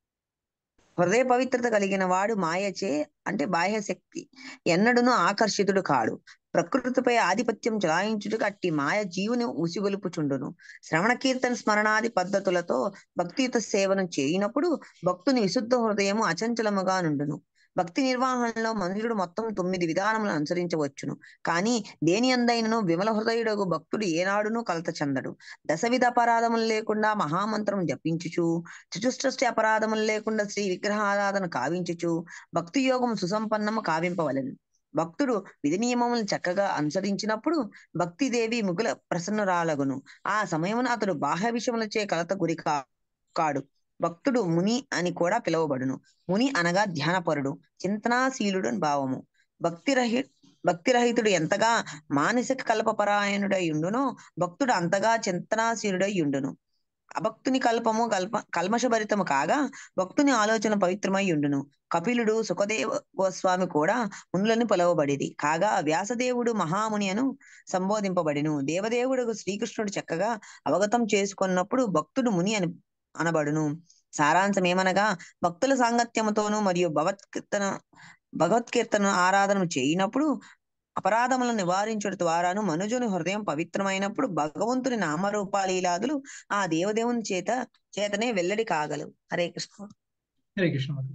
హృదయ పవిత్రత కలిగిన వాడు మాయచే అంటే బాహ్య శక్తి ఎన్నడును ఆకర్షితుడు కాడు ప్రకృతిపై ఆధిపత్యం చలాయించుటకు అట్టి మాయ జీవుని ఉసిగొలుపుచుండును శ్రవణ కీర్తన స్మరణాది పద్ధతులతో భక్తియుత సేవను చేయనప్పుడు భక్తుని విశుద్ధ హృదయము అచంచలముగా నుండును భక్తి నిర్వహణలో మనుషుడు మొత్తం తొమ్మిది విధానములను అనుసరించవచ్చును కానీ దేని అందైనను విమల హృదయుడగు భక్తుడు ఏనాడును కలత చెందడు దశవిధ అపరాధములు లేకుండా మహామంత్రం జపించుచు చతుష్టి అపరాధములు లేకుండా శ్రీ విగ్రహారాధన కావించుచు భక్తి యోగం సుసంపన్నము కావింపవలెను భక్తుడు విధి నియమములను చక్కగా అనుసరించినప్పుడు భక్తిదేవి ముగుల ప్రసన్నురాలగును ఆ సమయమున అతడు బాహ్య విషయములచే కలత గురి కా- కాడు భక్తుడు ముని అని కూడా పిలువబడును ముని అనగా ధ్యానపరుడు చింతనాశీలుడు అని భావము భక్తి రహి భక్తి రహితుడు ఎంతగా మానసిక కల్పపరాయణుడై ఉండునో భక్తుడు అంతగా చింతనాశీలుడై ఉండును అభక్తుని కల్పము కల్ప కల్మషభరితము కాగా భక్తుని ఆలోచన పవిత్రమై ఉండును కపిలుడు సుఖదేవ గోస్వామి కూడా మునులను పిలువబడిది కాగా వ్యాసదేవుడు మహాముని అను సంబోధింపబడిను దేవదేవుడు శ్రీకృష్ణుడు చక్కగా అవగతం చేసుకున్నప్పుడు భక్తుడు ముని అని అనబడును సారాంశం ఏమనగా భక్తుల సాంగత్యముతోనూ మరియు భగవత్కీర్తన భగవత్కీర్తన ఆరాధన చేయనప్పుడు అపరాధములను నివారించుట ద్వారాను మనుజుని హృదయం పవిత్రమైనప్పుడు భగవంతుని నామరూపాలీలాదులు ఆ దేవదేవుని చేత చేతనే వెల్లడి కాగలవు హరే కృష్ణ హరే కృష్ణ మాతాజీ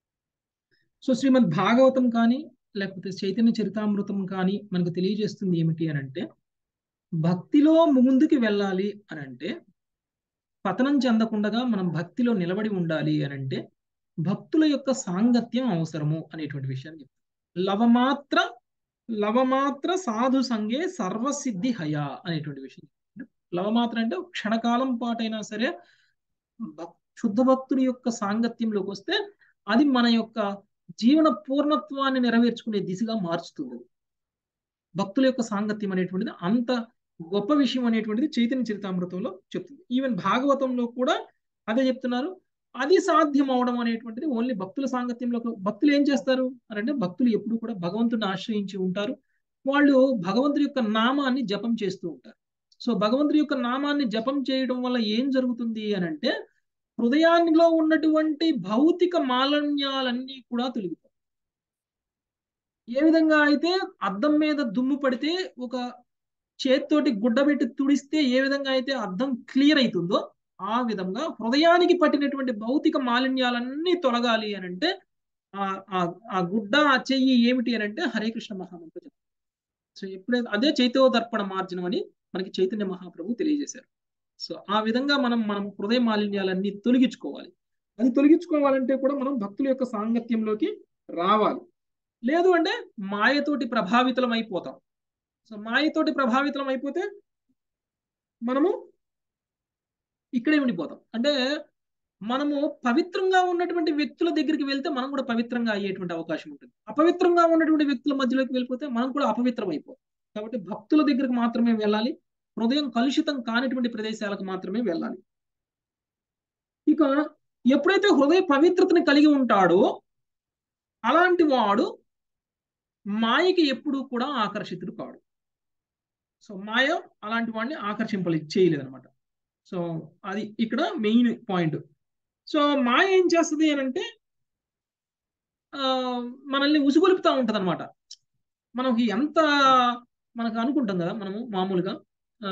సో శ్రీమద్ భాగవతం కానీ లేకపోతే చైతన్య చరితామృతం కానీ మనకు తెలియజేస్తుంది ఏమిటి అని అంటే భక్తిలో ముందుకు వెళ్ళాలి అని అంటే పతనం చెందకుండా మనం భక్తిలో నిలబడి ఉండాలి అని అంటే భక్తుల యొక్క సాంగత్యం అవసరము అనేటువంటి విషయాన్ని చెప్తాం లవమాత్ర లవమాత్ర సాధు సంగే సర్వసిద్ధి హయా అనేటువంటి విషయం చెప్తాడు. లవమాత్ర అంటే క్షణకాలం పాటైనా సరే భక్- శుద్ధ భక్తుడి యొక్క సాంగత్యంలోకి వస్తే అది మన యొక్క జీవన పూర్ణత్వాన్ని నెరవేర్చుకునే దిశగా మార్చుతుంది భక్తుల యొక్క సాంగత్యం అనేటువంటిది అంత గొప్ప విషయం అనేటువంటిది చైతన్య చరితామృతంలో చెప్తుంది ఈవెన్ భాగవతంలో కూడా అదే చెప్తున్నారు అది సాధ్యం అవడం అనేటువంటిది ఓన్లీ భక్తుల సాంగత్యంలో భక్తులు ఏం చేస్తారు అని అంటే భక్తులు ఎప్పుడు కూడా భగవంతుని ఆశ్రయించి ఉంటారు వాళ్ళు భగవంతుడి యొక్క నామాన్ని జపం చేస్తూ ఉంటారు సో భగవంతుడి యొక్క నామాన్ని జపం చేయడం వల్ల ఏం జరుగుతుంది అని అంటే హృదయాల్లో ఉన్నటువంటి భౌతిక మాలిన్యాలన్నీ కూడా తొలగిపోతాయి ఏ విధంగా అయితే అద్దం మీద దుమ్ము పడితే ఒక చేత్తోటి గుడ్డ పెట్టి తుడిస్తే ఏ విధంగా అయితే అద్దం క్లియర్ అవుతుందో ఆ విధంగా హృదయానికి పట్టినటువంటి భౌతిక మాలిన్యాలన్నీ తొలగాలి అని అంటే ఆ ఆ- ఆ గుడ్డ ఆ చెయ్యి ఏమిటి అని అంటే హరే కృష్ణ మహామంత్ర జపం సో ఎప్పుడైతే అదే చైతోదర్పణ మార్జనం అని మనకి చైతన్య మహాప్రభు తెలియజేశారు సో ఆ విధంగా మనం మనం హృదయ మాలిన్యాలన్నీ తొలగించుకోవాలి అది తొలగించుకోవాలంటే కూడా మనం భక్తుల యొక్క సాంగత్యంలోకి రావాలి లేదు అంటే మాయతోటి ప్రభావితులం అయిపోతాం సో మాయతోటి ప్రభావితులం అయిపోతే మనము ఇక్కడే ఉండిపోతాం అంటే మనము పవిత్రంగా ఉన్నటువంటి వ్యక్తుల దగ్గరికి వెళ్తే మనం కూడా పవిత్రంగా అయ్యేటువంటి అవకాశం ఉంటుంది అపవిత్రంగా ఉన్నటువంటి వ్యక్తుల మధ్యలోకి వెళ్ళిపోతే మనం కూడా అపవిత్రం అయిపోతాం కాబట్టి భక్తుల దగ్గరికి మాత్రమే వెళ్ళాలి హృదయం కలుషితం కానిటువంటి ప్రదేశాలకు మాత్రమే వెళ్ళాలి ఇక ఎప్పుడైతే హృదయ పవిత్రతని కలిగి ఉంటాడో అలాంటి వాడు మాయకి ఎప్పుడూ కూడా ఆకర్షితుడు కాడు సో మాయ అలాంటి వాడిని ఆకర్షింపలే చేయలేదు అనమాట సో అది ఇక్కడ మెయిన్ పాయింట్ సో మాయ ఏం చేస్తుంది అని అంటే ఆ, మనల్ని ఉసుగొలుపుతా ఉంటది అనమాట మనకి ఎంత మనకు అనుకుంటాం కదా మనము మామూలుగా ఆ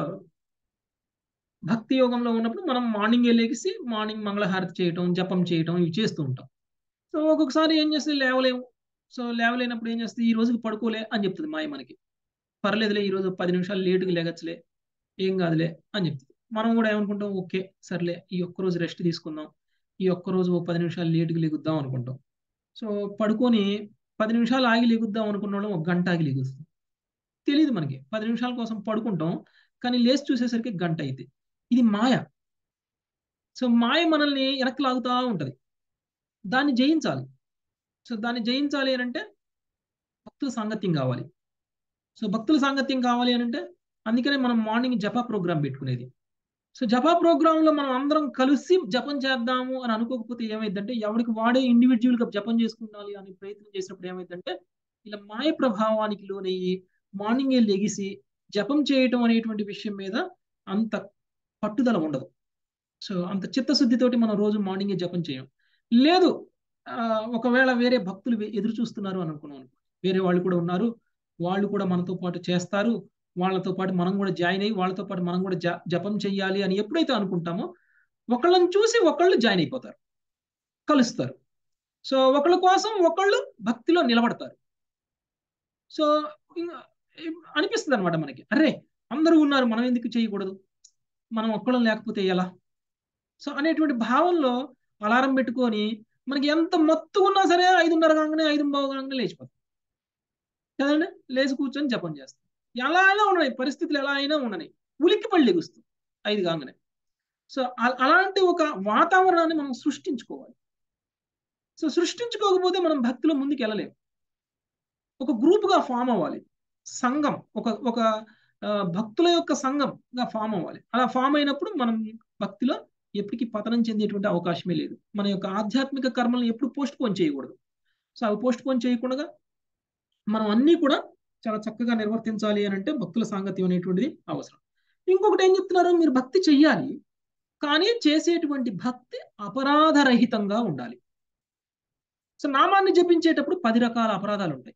భక్తి యోగంలో ఉన్నప్పుడు మనం మార్నింగ్ లేచి మార్నింగ్ మంగళహారతి చేయటం జపం చేయటం ఇవి చేస్తూ ఉంటాం సో ఒక్కొక్కసారి ఏం చేస్తే లేవలేము సో లేవలేనప్పుడు ఏం చేస్తుంది ఈ రోజుకి పడుకోలే అని చెప్తుంది మాయ మనకి పర్లేదులే ఈ రోజు పది నిమిషాలు లేటుగా లేగచ్చులే ఏం కాదులే అని చెప్తుంది మనం కూడా ఏమనుకుంటాం ఓకే సర్లే ఈ ఒక్క రోజు రెస్ట్ తీసుకుందాం ఈ ఒక్క రోజు ఓ పది నిమిషాలు లేటుగా లెగుద్దాం అనుకుంటాం సో పడుకొని పది నిమిషాలు ఆగి లెగుద్దాం అనుకున్న వాళ్ళం ఒక గంట ఆగి లెగుస్తాం తెలియదు మనకి పది నిమిషాల కోసం పడుకుంటాం కానీ లేచి చూసేసరికి గంట అయింది ఇది మాయ సో మాయ మనల్ని వెనక్కి లాగుతూ ఉంటది దాన్ని జయించాలి సో దాన్ని జయించాలి అని అంటే భక్తుల సాంగత్యం కావాలి సో భక్తుల సాంగత్యం కావాలి అని అంటే అందుకనే మనం మార్నింగ్ జపా ప్రోగ్రామ్ పెట్టుకునేది సో జపా ప్రోగ్రామ్ లో మనం అందరం కలిసి జపం చేద్దాము అని అనుకోకపోతే ఏమైందంటే ఎవరికి వాడే ఇండివిజువల్ గా జపం చేసుకుండాలి అని ప్రయత్నం చేసినప్పుడు ఏమైందంటే ఇలా మాయ ప్రభావానికి లోనయ్యి మార్నింగ్ లెగిసి జపం చేయటం అనేటువంటి విషయం మీద అంత పట్టుదల ఉండదు సో అంత చిత్తశుద్ధితోటి మనం రోజు మార్నింగే జపం చేయం లేదు ఒకవేళ వేరే భక్తులు ఎదురు చూస్తున్నారు అని అనుకున్నాం వేరే వాళ్ళు కూడా ఉన్నారు వాళ్ళు కూడా మనతో పాటు చేస్తారు వాళ్ళతో పాటు మనం కూడా జాయిన్ అయ్యి వాళ్ళతో పాటు మనం కూడా జపం చెయ్యాలి అని ఎప్పుడైతే అనుకుంటామో ఒకళ్ళని చూసి ఒకళ్ళు జాయిన్ అయిపోతారు కలుస్తారు సో ఒకళ్ళ కోసం ఒకళ్ళు భక్తిలో నిలబడతారు సో అనిపిస్తుంది అనమాట మనకి అరే అందరూ ఉన్నారు మనం ఎందుకు చేయకూడదు మనం ఒక్కళ్ళం లేకపోతే ఎలా సో అనేటువంటి భావంలో అలారం పెట్టుకొని మనకి ఎంత మత్తు ఉన్నా సరే ఐదున్నర కాగానే ఐదు కాగానే లేచిపోతాం కదండి లేచి కూర్చొని జపం చేస్తాం ఎలా అయినా ఉండని పరిస్థితులు ఎలా అయినా ఉండని ఉలిక్కి పడి లెగుస్తాం ఐదు కాగానే సో అలాంటి ఒక వాతావరణాన్ని మనం సృష్టించుకోవాలి సో సృష్టించుకోకపోతే మనం భక్తిలో ముందుకు వెళ్ళలేము ఒక గ్రూప్గా ఫామ్ అవ్వాలి సంఘం ఒక ఒక భక్తుల యొక్క సంఘంగా ఫామ్ అవ్వాలి అలా ఫామ్ అయినప్పుడు మనం భక్తిలో ఎప్పటికీ పతనం చెందేటువంటి అవకాశమే లేదు మన యొక్క ఆధ్యాత్మిక కర్మలను ఎప్పుడు పోస్ట్ పోన్ చేయకూడదు సో అవి పోస్ట్ పోన్ చేయకుండా మనం అన్నీ కూడా చాలా చక్కగా నిర్వర్తించాలి అని అంటే భక్తుల సాంగత్యం అనేటువంటిది అవసరం ఇంకొకటి ఏం చెప్తున్నారు మీరు భక్తి చెయ్యాలి కానీ చేసేటువంటి భక్తి అపరాధరహితంగా ఉండాలి సో నామాన్ని జపించేటప్పుడు పది రకాల అపరాధాలు ఉంటాయి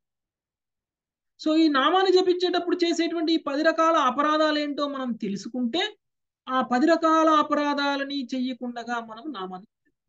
సో ఈ నామాన్ని జపించేటప్పుడు చేసేటువంటి ఈ పది రకాల అపరాధాలు ఏంటో మనం తెలుసుకుంటే ఆ పది రకాల అపరాధాలని చెయ్యకుండా మనం నామాన్ని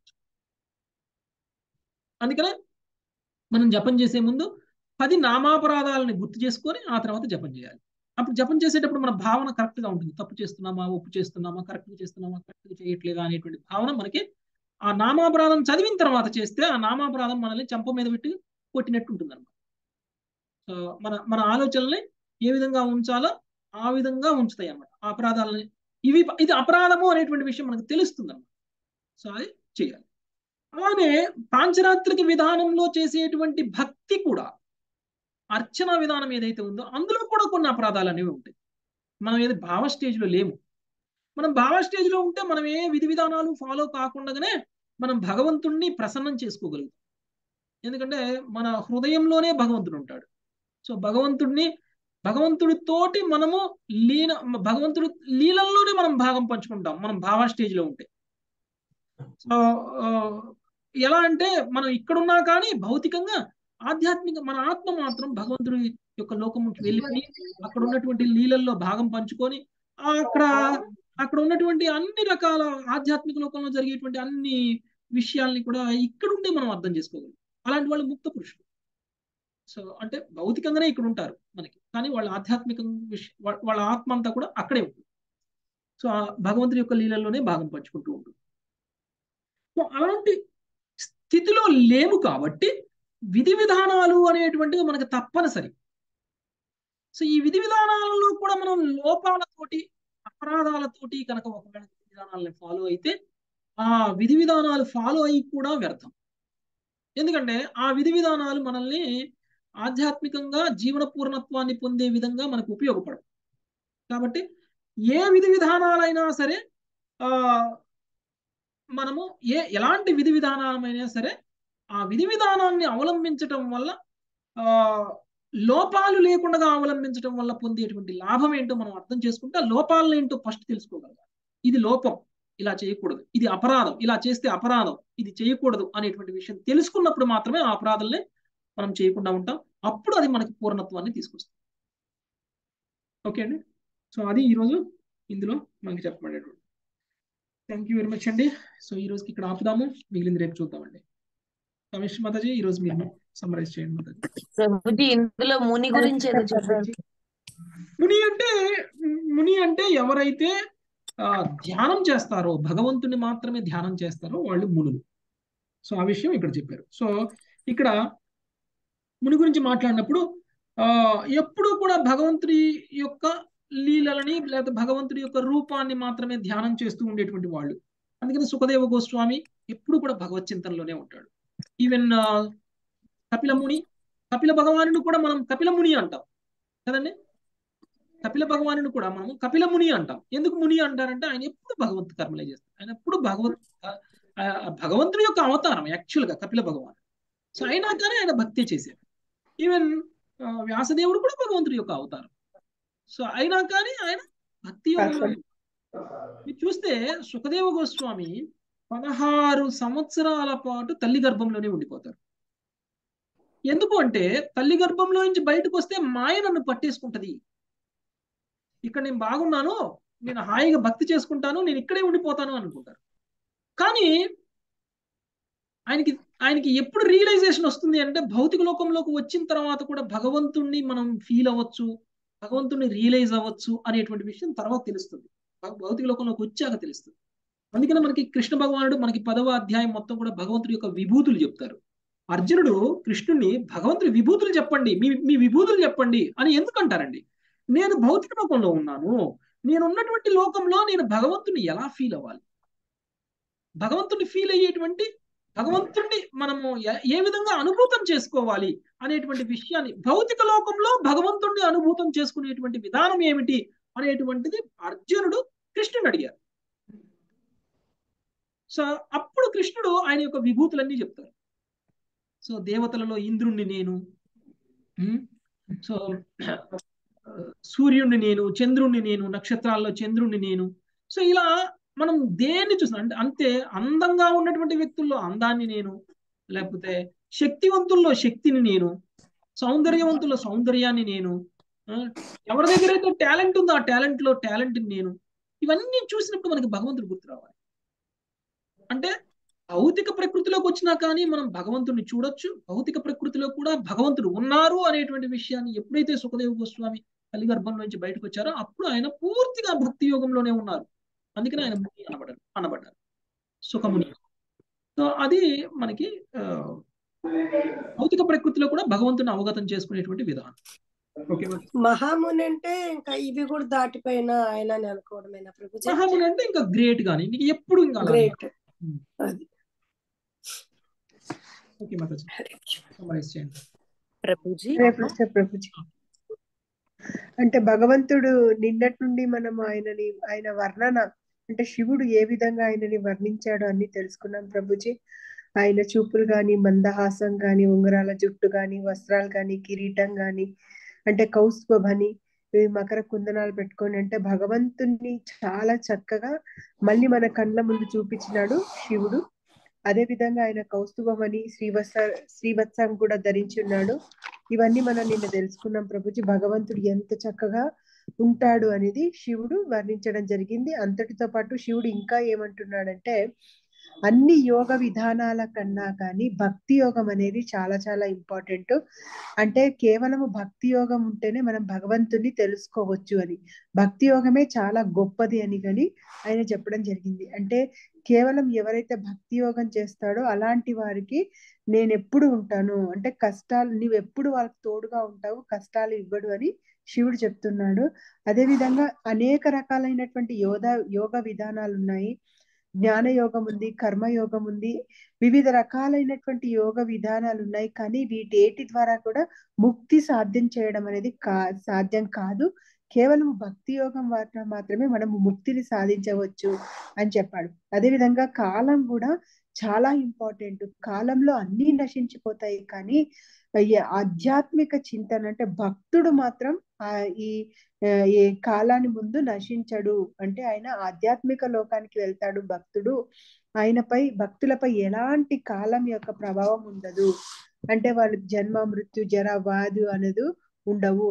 అందుకనే మనం జపం చేసే ముందు పది నామాపరాధాలని గుర్తు చేసుకొని ఆ తర్వాత జపం చేయాలి అప్పుడు జపం చేసేటప్పుడు మన భావన కరెక్ట్ గా ఉంటుంది తప్పు చేస్తున్నామా ఒప్పు చేస్తున్నామా కరెక్ట్ గా చేస్తున్నామా కరెక్ట్ గా చేయట్లేదా అనేటువంటి భావన మనకి ఆ నామాపరాధం చదివిన తర్వాత చేస్తే ఆ నామాపరాధం మనల్ని చంప మీద పెట్టి కొట్టినట్టు ఉంటుంది అనమాట సో మన మన ఆలోచనల్ని ఏ విధంగా ఉంచాలో ఆ విధంగా ఉంచుతాయి అన్నమాట ఆ అపరాధాలని ఇవి ఇది అపరాధము అనేటువంటి విషయం మనకు తెలుస్తుంది అన్నమాట సో అది చేయాలి అలానే పాంచరాత్రిక విధానంలో చేసేటువంటి భక్తి కూడా అర్చన విధానం ఏదైతే ఉందో అందులో కూడా కొన్ని అపరాధాలు అనేవి ఉంటాయి మనం ఏది భావ స్టేజ్లో లేము మనం భావ స్టేజ్లో ఉంటే మనం ఏ విధి విధానాలు ఫాలో కాకుండానే మనం భగవంతుణ్ణి ప్రసన్నం చేసుకోగలుగుతాం ఎందుకంటే మన హృదయంలోనే భగవంతుడు ఉంటాడు సో భగవంతుడిని భగవంతుడితోటి మనము లీన భగవంతుడి లీలల్లోనే మనం భాగం పంచుకుంటాం మనం భావ స్టేజ్లో ఉంటే సో ఎలా అంటే మనం ఇక్కడున్నా కానీ భౌతికంగా ఆధ్యాత్మిక మన ఆత్మ మాత్రం భగవంతుడి యొక్క లోకముకి వెళ్ళిపోయి అక్కడ ఉన్నటువంటి లీలల్లో భాగం పంచుకొని అక్కడ అక్కడ ఉన్నటువంటి అన్ని రకాల ఆధ్యాత్మిక లోకంలో జరిగేటువంటి అన్ని విషయాల్ని కూడా ఇక్కడుండే మనం అర్థం చేసుకోగలం అలాంటి వాళ్ళు ముక్త పురుషులు సో అంటే భౌతికంగానే ఇక్కడ ఉంటారు మనకి కానీ వాళ్ళ ఆధ్యాత్మిక వాళ్ళ ఆత్మ అంతా కూడా అక్కడే ఉంటుంది సో ఆ భగవంతుడి యొక్క లీలల్లోనే భాగం పంచుకుంటూ ఉంటుంది సో అలాంటి స్థితిలో లేము కాబట్టి విధి విధానాలు అనేటువంటివి మనకు తప్పనిసరి సో ఈ విధి విధానాలలో కూడా మనం లోపాలతోటి అపరాధాలతోటి కనుక ఒకవేళ విధి విధానాలను ఫాలో అయితే ఆ విధి విధానాలు ఫాలో అయ్యి కూడా వ్యర్థం ఎందుకంటే ఆ విధి విధానాలు మనల్ని ఆధ్యాత్మికంగా జీవన పూర్ణత్వాన్ని పొందే విధంగా మనకు ఉపయోగపడవు కాబట్టి ఏ విధి విధానాలైనా సరే ఆ మనము ఏ ఎలాంటి విధి విధానాలైనా సరే ఆ విధి విధానాన్ని అవలంబించటం వల్ల ఆ లోపాలు లేకుండా అవలంబించడం వల్ల పొందేటువంటి లాభం ఏంటో మనం అర్థం చేసుకుంటే ఆ లోపాలను ఏంటో ఫస్ట్ తెలుసుకోగలగాలి ఇది లోపం ఇలా చేయకూడదు ఇది అపరాధం ఇలా చేస్తే అపరాధం ఇది చేయకూడదు అనేటువంటి విషయం తెలుసుకున్నప్పుడు మాత్రమే ఆ అపరాధాలని మనం చేయకుండా ఉంటాం అప్పుడు అది మనకి పూర్ణత్వాన్ని తీసుకొస్తుంది ఓకే అండి సో అది ఈరోజు ఇందులో మనకి చెప్పబడేటువంటి థ్యాంక్ యూ వెరీ మచ్ అండి సో ఈ రోజుకి ఇక్కడ ఆపుదాము మిగిలింది రేపు చూద్దామండి రమేష్ మాతాజీ ఈరోజు మీరు సమ్మరైజ్ చేయండి మాతాజీ ప్రభుజీ ఇందులో ముని గురించి ఏదో చెప్పారు ముని అంటే ముని అంటే ఎవరైతే ఆ, ధ్యానం చేస్తారో భగవంతుని మాత్రమే ధ్యానం చేస్తారో వాళ్ళు మునులు సో ఆ విషయం ఇక్కడ చెప్పారు సో ఇక్కడ ముని గురించి మాట్లాడినప్పుడు ఆ ఎప్పుడు కూడా భగవంతుడి యొక్క లీలలని లేదా భగవంతుడి యొక్క రూపాన్ని మాత్రమే ధ్యానం చేస్తూ ఉండేటువంటి వాళ్ళు అందుకని సుఖదేవ గోస్వామి ఎప్పుడు కూడా భగవత్ చింతనలోనే ఉంటాడు ఈవెన్ కపిల ముని కపిల భగవానుడు కూడా మనం కపిల ముని అంటాం కదండి కపిల భగవానుడు కూడా మనం కపిల ముని అంటాం ఎందుకు ముని అంటారంటే ఆయన ఎప్పుడు భగవంతు కర్మలే చేస్తారు ఆయన ఎప్పుడు భగవంత్ ఆ, భగవంతుడి యొక్క అవతారం యాక్చువల్ గా కపిల భగవాన్ సో అయినా కానీ ఆయన భక్తి చేశారు ఈవెన్ వ్యాసదేవుడు కూడా భగవంతుడి యొక్క అవతారం సో అయినా కానీ ఆయన భక్తి యోగంలో మీరు చూస్తే సుఖదేవ గోస్వామి పదహారు సంవత్సరాల పాటు తల్లి గర్భంలోనే ఉండిపోతారు ఎందుకు అంటే తల్లి గర్భంలో నుంచి బయటకు వస్తే మాయ నన్ను పట్టేసుకుంటది ఇక్కడ నేను బాగున్నాను నేను హాయిగా భక్తి చేసుకుంటాను నేను ఇక్కడే ఉండిపోతాను అనుకుంటారు కానీ ఆయనకి ఆయనకి ఎప్పుడు రియలైజేషన్ వస్తుంది అంటే భౌతిక లోకంలోకి వచ్చిన తర్వాత కూడా భగవంతుణ్ణి మనం ఫీల్ అవ్వచ్చు భగవంతుణ్ణి రియలైజ్ అవ్వచ్చు అనేటువంటి విషయం తర్వాత తెలుస్తుంది భౌ- భౌతిక లోకంలోకి వచ్చాక తెలుస్తుంది అందుకనే మనకి కృష్ణ భగవానుడు మనకి పదవ అధ్యాయం మొత్తం కూడా భగవంతుడి యొక్క విభూతులు చెప్తారు అర్జునుడు కృష్ణుణ్ణి భగవంతుడి విభూతులు చెప్పండి మీ మీ విభూతులు చెప్పండి అని ఎందుకు అంటారండి నేను భౌతిక లోకంలో ఉన్నాను నేను ఉన్నటువంటి లోకంలో నేను భగవంతుని ఎలా ఫీల్ అవ్వాలి భగవంతుని ఫీల్ అయ్యేటువంటి భగవంతుణ్ణి మనము ఎ- ఏ విధంగా అనుభూతం చేసుకోవాలి అనేటువంటి విషయాన్ని భౌతిక లోకంలో భగవంతుణ్ణి అనుభూతం చేసుకునేటువంటి విధానం ఏమిటి అనేటువంటిది అర్జునుడు కృష్ణుని అడిగారు సో అప్పుడు కృష్ణుడు ఆయన యొక్క విభూతులన్నీ చెప్తారు సో దేవతలలో ఇంద్రుణ్ణి నేను ఉమ్, సో సూర్యుడిని నేను చంద్రుణ్ణి నేను నక్షత్రాల్లో చంద్రుణ్ణి నేను సో ఇలా మనం దేన్ని చూసినా అంటే అంతే అందంగా ఉన్నటువంటి వ్యక్తుల్లో అందాన్ని నేను లేకపోతే శక్తివంతుల్లో శక్తిని నేను సౌందర్యవంతుల్లో సౌందర్యాన్ని నేను ఆ, ఎవరి దగ్గర అయితే టాలెంట్ ఉందో ఆ టాలెంట్ లో టాలెంట్ నేను ఇవన్నీ చూసినప్పుడు మనకి భగవంతుడు గుర్తు రావాలి అంటే భౌతిక ప్రకృతిలోకి వచ్చినా కానీ మనం భగవంతుడిని చూడొచ్చు భౌతిక ప్రకృతిలో కూడా భగవంతుడు ఉన్నారు అనేటువంటి విషయాన్ని ఎప్పుడైతే సుఖదేవ గోస్వామి తల్లి గర్భం నుంచి బయటకు వచ్చారో అప్పుడు ఆయన పూర్తిగా భక్తి యోగంలోనే ఉన్నారు అందుకని ఆయన ముని అనబడారు అనబడ్డారు సుఖముని సో అది మనకి ఆ, భౌతిక ప్రకృతిలో కూడా భగవంతుని అవగతం చేసుకునేటువంటి విధానం ఓకే మహాముని అంటే ఇంకా ఇవి కూడా దాటిపోయిన ఆయన అని అనుకోవడమేనా ప్రభుజీ మహాముని అంటే ఇంకా గ్రేట్ గాని నీకు ఎప్పుడు ఇంకా అలానే గ్రేట్ ఉమ్. అది ఓకే మాతాజీ సమ్మరైజ్ చేయండి ప్రభుజీ హరే కృష్ణ ప్రభుజీ అంటే భగవంతుడు నిన్నటి నుండి మనం ఆయనని ఆయన వర్ణన అంటే శివుడు ఏ విధంగా ఆయనని వర్ణించాడో అన్ని తెలుసుకున్నాం ప్రభుజీ ఆయన చూపులు గాని మందహాసం గాని ఉంగరాల జుట్టు గాని వస్త్రాలు గాని కిరీటం గాని అంటే కౌస్తుభని ఇవి మకర కుందనాలు పెట్టుకొని అంటే భగవంతుణ్ణి చాలా చక్కగా మళ్ళీ మన కళ్ళ ముందు చూపించినాడు శివుడు అదే విధంగా ఆయన కౌస్తుభమని శ్రీవత్స శ్రీవత్సం కూడా ధరించి ఉన్నాడు ఇవన్నీ మనం నిన్న తెలుసుకున్నాం ప్రభుజీ భగవంతుడు ఎంత చక్కగా ఉంటాడు అనేది శివుడు వర్ణించడం జరిగింది అంతటితో పాటు శివుడు ఇంకా ఏమంటున్నాడంటే అన్ని యోగ విధానాల కన్నా కానీ భక్తి యోగం అనేది చాలా చాలా ఇంపార్టెంట్ అంటే కేవలము భక్తి యోగం ఉంటేనే మనం భగవంతుని తెలుసుకోవచ్చు అని భక్తి యోగమే చాలా గొప్పది అని కానీ ఆయన చెప్పడం జరిగింది అంటే కేవలం ఎవరైతే భక్తి యోగం చేస్తాడో అలాంటి వారికి నేను ఎప్పుడు ఉంటాను అంటే కష్టాలు నీవు ఎప్పుడు వాళ్ళకి తోడుగా ఉంటావు కష్టాలు ఇవ్వడు అని శివుడు చెప్తున్నాడు అదే విధంగా అనేక రకాలైనటువంటి యోధ యోగ విధానాలు ఉన్నాయి జ్ఞాన యోగం ఉంది కర్మయోగం ఉంది వివిధ రకాలైనటువంటి యోగ విధానాలు ఉన్నాయి కానీ వీటేటి ద్వారా కూడా ముక్తి సాధ్యం చేయడం అనేది కా సాధ్యం కాదు కేవలం భక్తి యోగం ద్వారా మాత్రమే మనం ముక్తిని సాధించవచ్చు అని చెప్పాడు అదే విధంగా కాలం కూడా చాలా ఇంపార్టెంట్ కాలంలో అన్ని నశించిపోతాయి కానీ ఈ ఆధ్యాత్మిక చింతన అంటే భక్తుడు మాత్రం ఆ ఈ ఆ, ఈ కాలాన్ని ముందు నశించడు అంటే ఆయన ఆధ్యాత్మిక లోకానికి వెళ్తాడు భక్తుడు ఆయనపై భక్తులపై ఎలాంటి కాలం యొక్క ప్రభావం ఉండదు అంటే వాళ్ళకి జన్మ మృత్యు జర వ్యాధి అనేది ఉండవు అని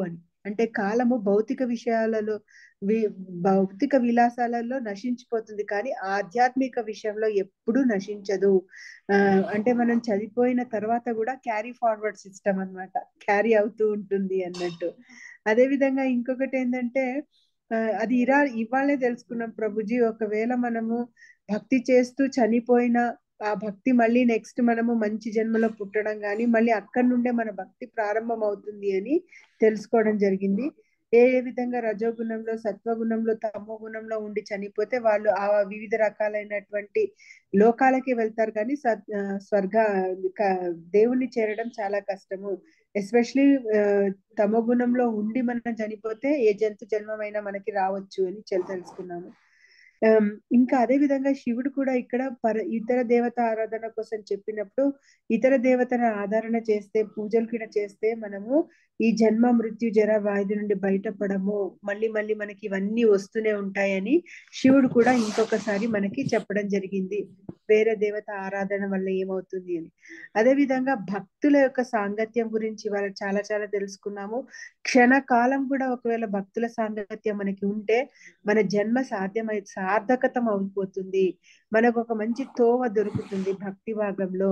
అంటే కాలము భౌతిక విషయాలలో వి భౌతిక విలాసాలలో నశించిపోతుంది కానీ ఆధ్యాత్మిక విషయంలో ఎప్పుడూ నశించదు ఆ, అంటే మనం చనిపోయిన తర్వాత కూడా క్యారీ ఫార్వర్డ్ సిస్టమ్ అన్నమాట క్యారీ అవుతూ ఉంటుంది అన్నట్టు అదే విధంగా ఇంకొకటి ఏంటంటే ఆ, అది ఇరా ఇవాళే తెలుసుకున్నాం ప్రభుజీ ఒకవేళ మనము భక్తి చేస్తూ చనిపోయిన ఆ భక్తి మళ్ళీ నెక్స్ట్ మనము మంచి జన్మలో పుట్టడం కానీ మళ్ళీ అక్కడి నుండే మన భక్తి ప్రారంభం అవుతుంది అని తెలుసుకోవడం జరిగింది ఏ ఏ విధంగా రజోగుణంలో సత్వగుణంలో తమో గుణంలో ఉండి చనిపోతే వాళ్ళు ఆ వివిధ రకాలైనటువంటి లోకాలకి వెళ్తారు కానీ సత్ ఆ, స్వర్గ క- దేవుణ్ణి చేరడం చాలా కష్టము ఎస్పెషలీ తమో గుణంలో ఉండి మనం చనిపోతే ఏ జంతు జన్మమైనా మనకి రావచ్చు అని చెల్- తెలుసుకున్నాము ఆమ్, ఇంకా అదే విధంగా శివుడు కూడా ఇక్కడ పర ఇతర దేవత ఆరాధన కోసం చెప్పినప్పుడు ఇతర దేవతను ఆధారణ చేస్తే పూజలు కూడా చేస్తే మనము ఈ జన్మ మృత్యు జర వ్యాధి నుండి బయటపడము మళ్ళీ మళ్ళీ మనకి ఇవన్నీ వస్తూనే ఉంటాయని శివుడు కూడా ఇంకొకసారి మనకి చెప్పడం జరిగింది వేరే దేవత ఆరాధన వల్ల ఏమవుతుంది అని అదే విధంగా భక్తుల యొక్క సాంగత్యం గురించి ఇవాళ చాలా చాలా తెలుసుకున్నాము క్షణకాలం కూడా ఒకవేళ భక్తుల సాంగత్యం మనకి ఉంటే మన జన్మ సాధ్యమై సార్థకతం అయిపోతుంది మనకు ఒక మంచి తోవ దొరుకుతుంది భక్తి భాగంలో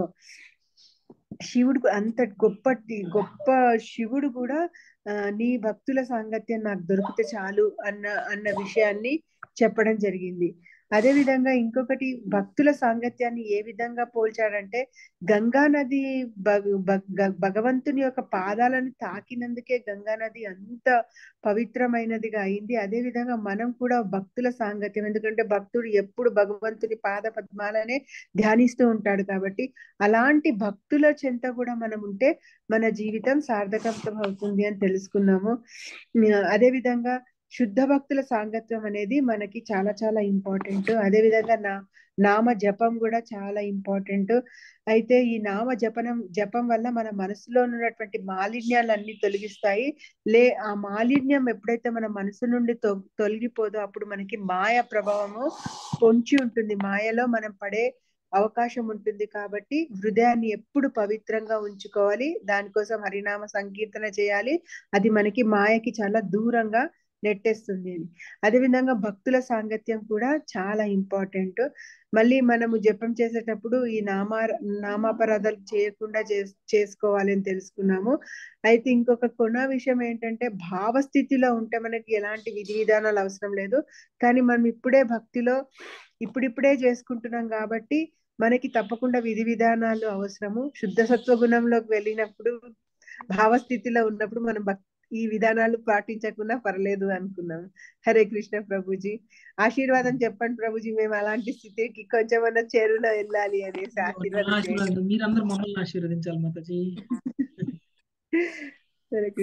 శివుడు కు- అంత గొప్ప గొప్ప శివుడు కూడా ఆ, నీ భక్తుల సాంగత్యం నాకు దొరికితే చాలు అన్న అన్న విషయాన్ని చెప్పడం జరిగింది అదే విధంగా ఇంకొకటి భక్తుల సాంగత్యాన్ని ఏ విధంగా పోల్చాడంటే గంగా నది భగ- భగ- భగవంతుని యొక్క పాదాలను తాకినందుకే గంగా నది అంత పవిత్రమైనదిగా అయింది అదే విధంగా మనం కూడా భక్తుల సాంగత్యం ఎందుకంటే భక్తుడు ఎప్పుడు భగవంతుని పాద పద్మాలనే ధ్యానిస్తూ ఉంటాడు కాబట్టి అలాంటి భక్తుల చెంత కూడా మనం ఉంటే మన జీవితం సార్థకం అవుతుంది అని తెలుసుకున్నాము ఉమ్, అదే విధంగా శుద్ధ భక్తుల సాంగత్యం అనేది మనకి చాలా చాలా ఇంపార్టెంట్ అదే విధంగా నా నామ జపం కూడా చాలా ఇంపార్టెంట్ అయితే ఈ నామ జపనం జపం వల్ల మన మనసులో ఉన్నటువంటి మాలిన్యాలన్నీ తొలగిస్తాయి లే ఆ మాలిన్యం ఎప్పుడైతే మన మనసు నుండి తొ తొలగిపోదో అప్పుడు మనకి మాయ ప్రభావము పొంచి ఉంటుంది మాయలో మనం పడే అవకాశం ఉంటుంది కాబట్టి హృదయాన్ని ఎప్పుడు పవిత్రంగా ఉంచుకోవాలి దానికోసం హరినామ సంకీర్తన చేయాలి అది మనకి మాయకి చాలా దూరంగా నెట్టేస్తుంది అని అదేవిధంగా భక్తుల సాంగత్యం కూడా చాలా ఇంపార్టెంట్ మళ్ళీ మనము జపం చేసేటప్పుడు ఈ నామా నామాపరాధాలు చేయకుండా చేస్- చేసుకోవాలి అని తెలుసుకున్నాము అయితే ఇంకొక కొన విషయం ఏంటంటే భావస్థితిలో ఉంటే మనకి ఎలాంటి విధి విధానాలు అవసరం లేదు కానీ మనం ఇప్పుడే భక్తిలో ఇప్పుడిప్పుడే చేసుకుంటున్నాం కాబట్టి మనకి తప్పకుండా విధి విధానాలు అవసరము శుద్ధ సత్వ గుణంలోకి వెళ్ళినప్పుడు భావస్థితిలో ఉన్నప్పుడు మనం భక్ ఈ విధానాలు పాటించకుండా పర్లేదు అనుకున్నాం హరే కృష్ణ ప్రభుజీ ఆశీర్వాదం చెప్పండి ప్రభుజీ మేము అలాంటి స్థితికి కొంచెమన్నా చేరులో వెళ్ళాలి అనేసి ఆశీర్వాదం చేయండి ఆశీర్వాదం మీరందరూ మమ్మల్ని ఆశీర్వదించాలి మాతాజీ హరే కృష్ణ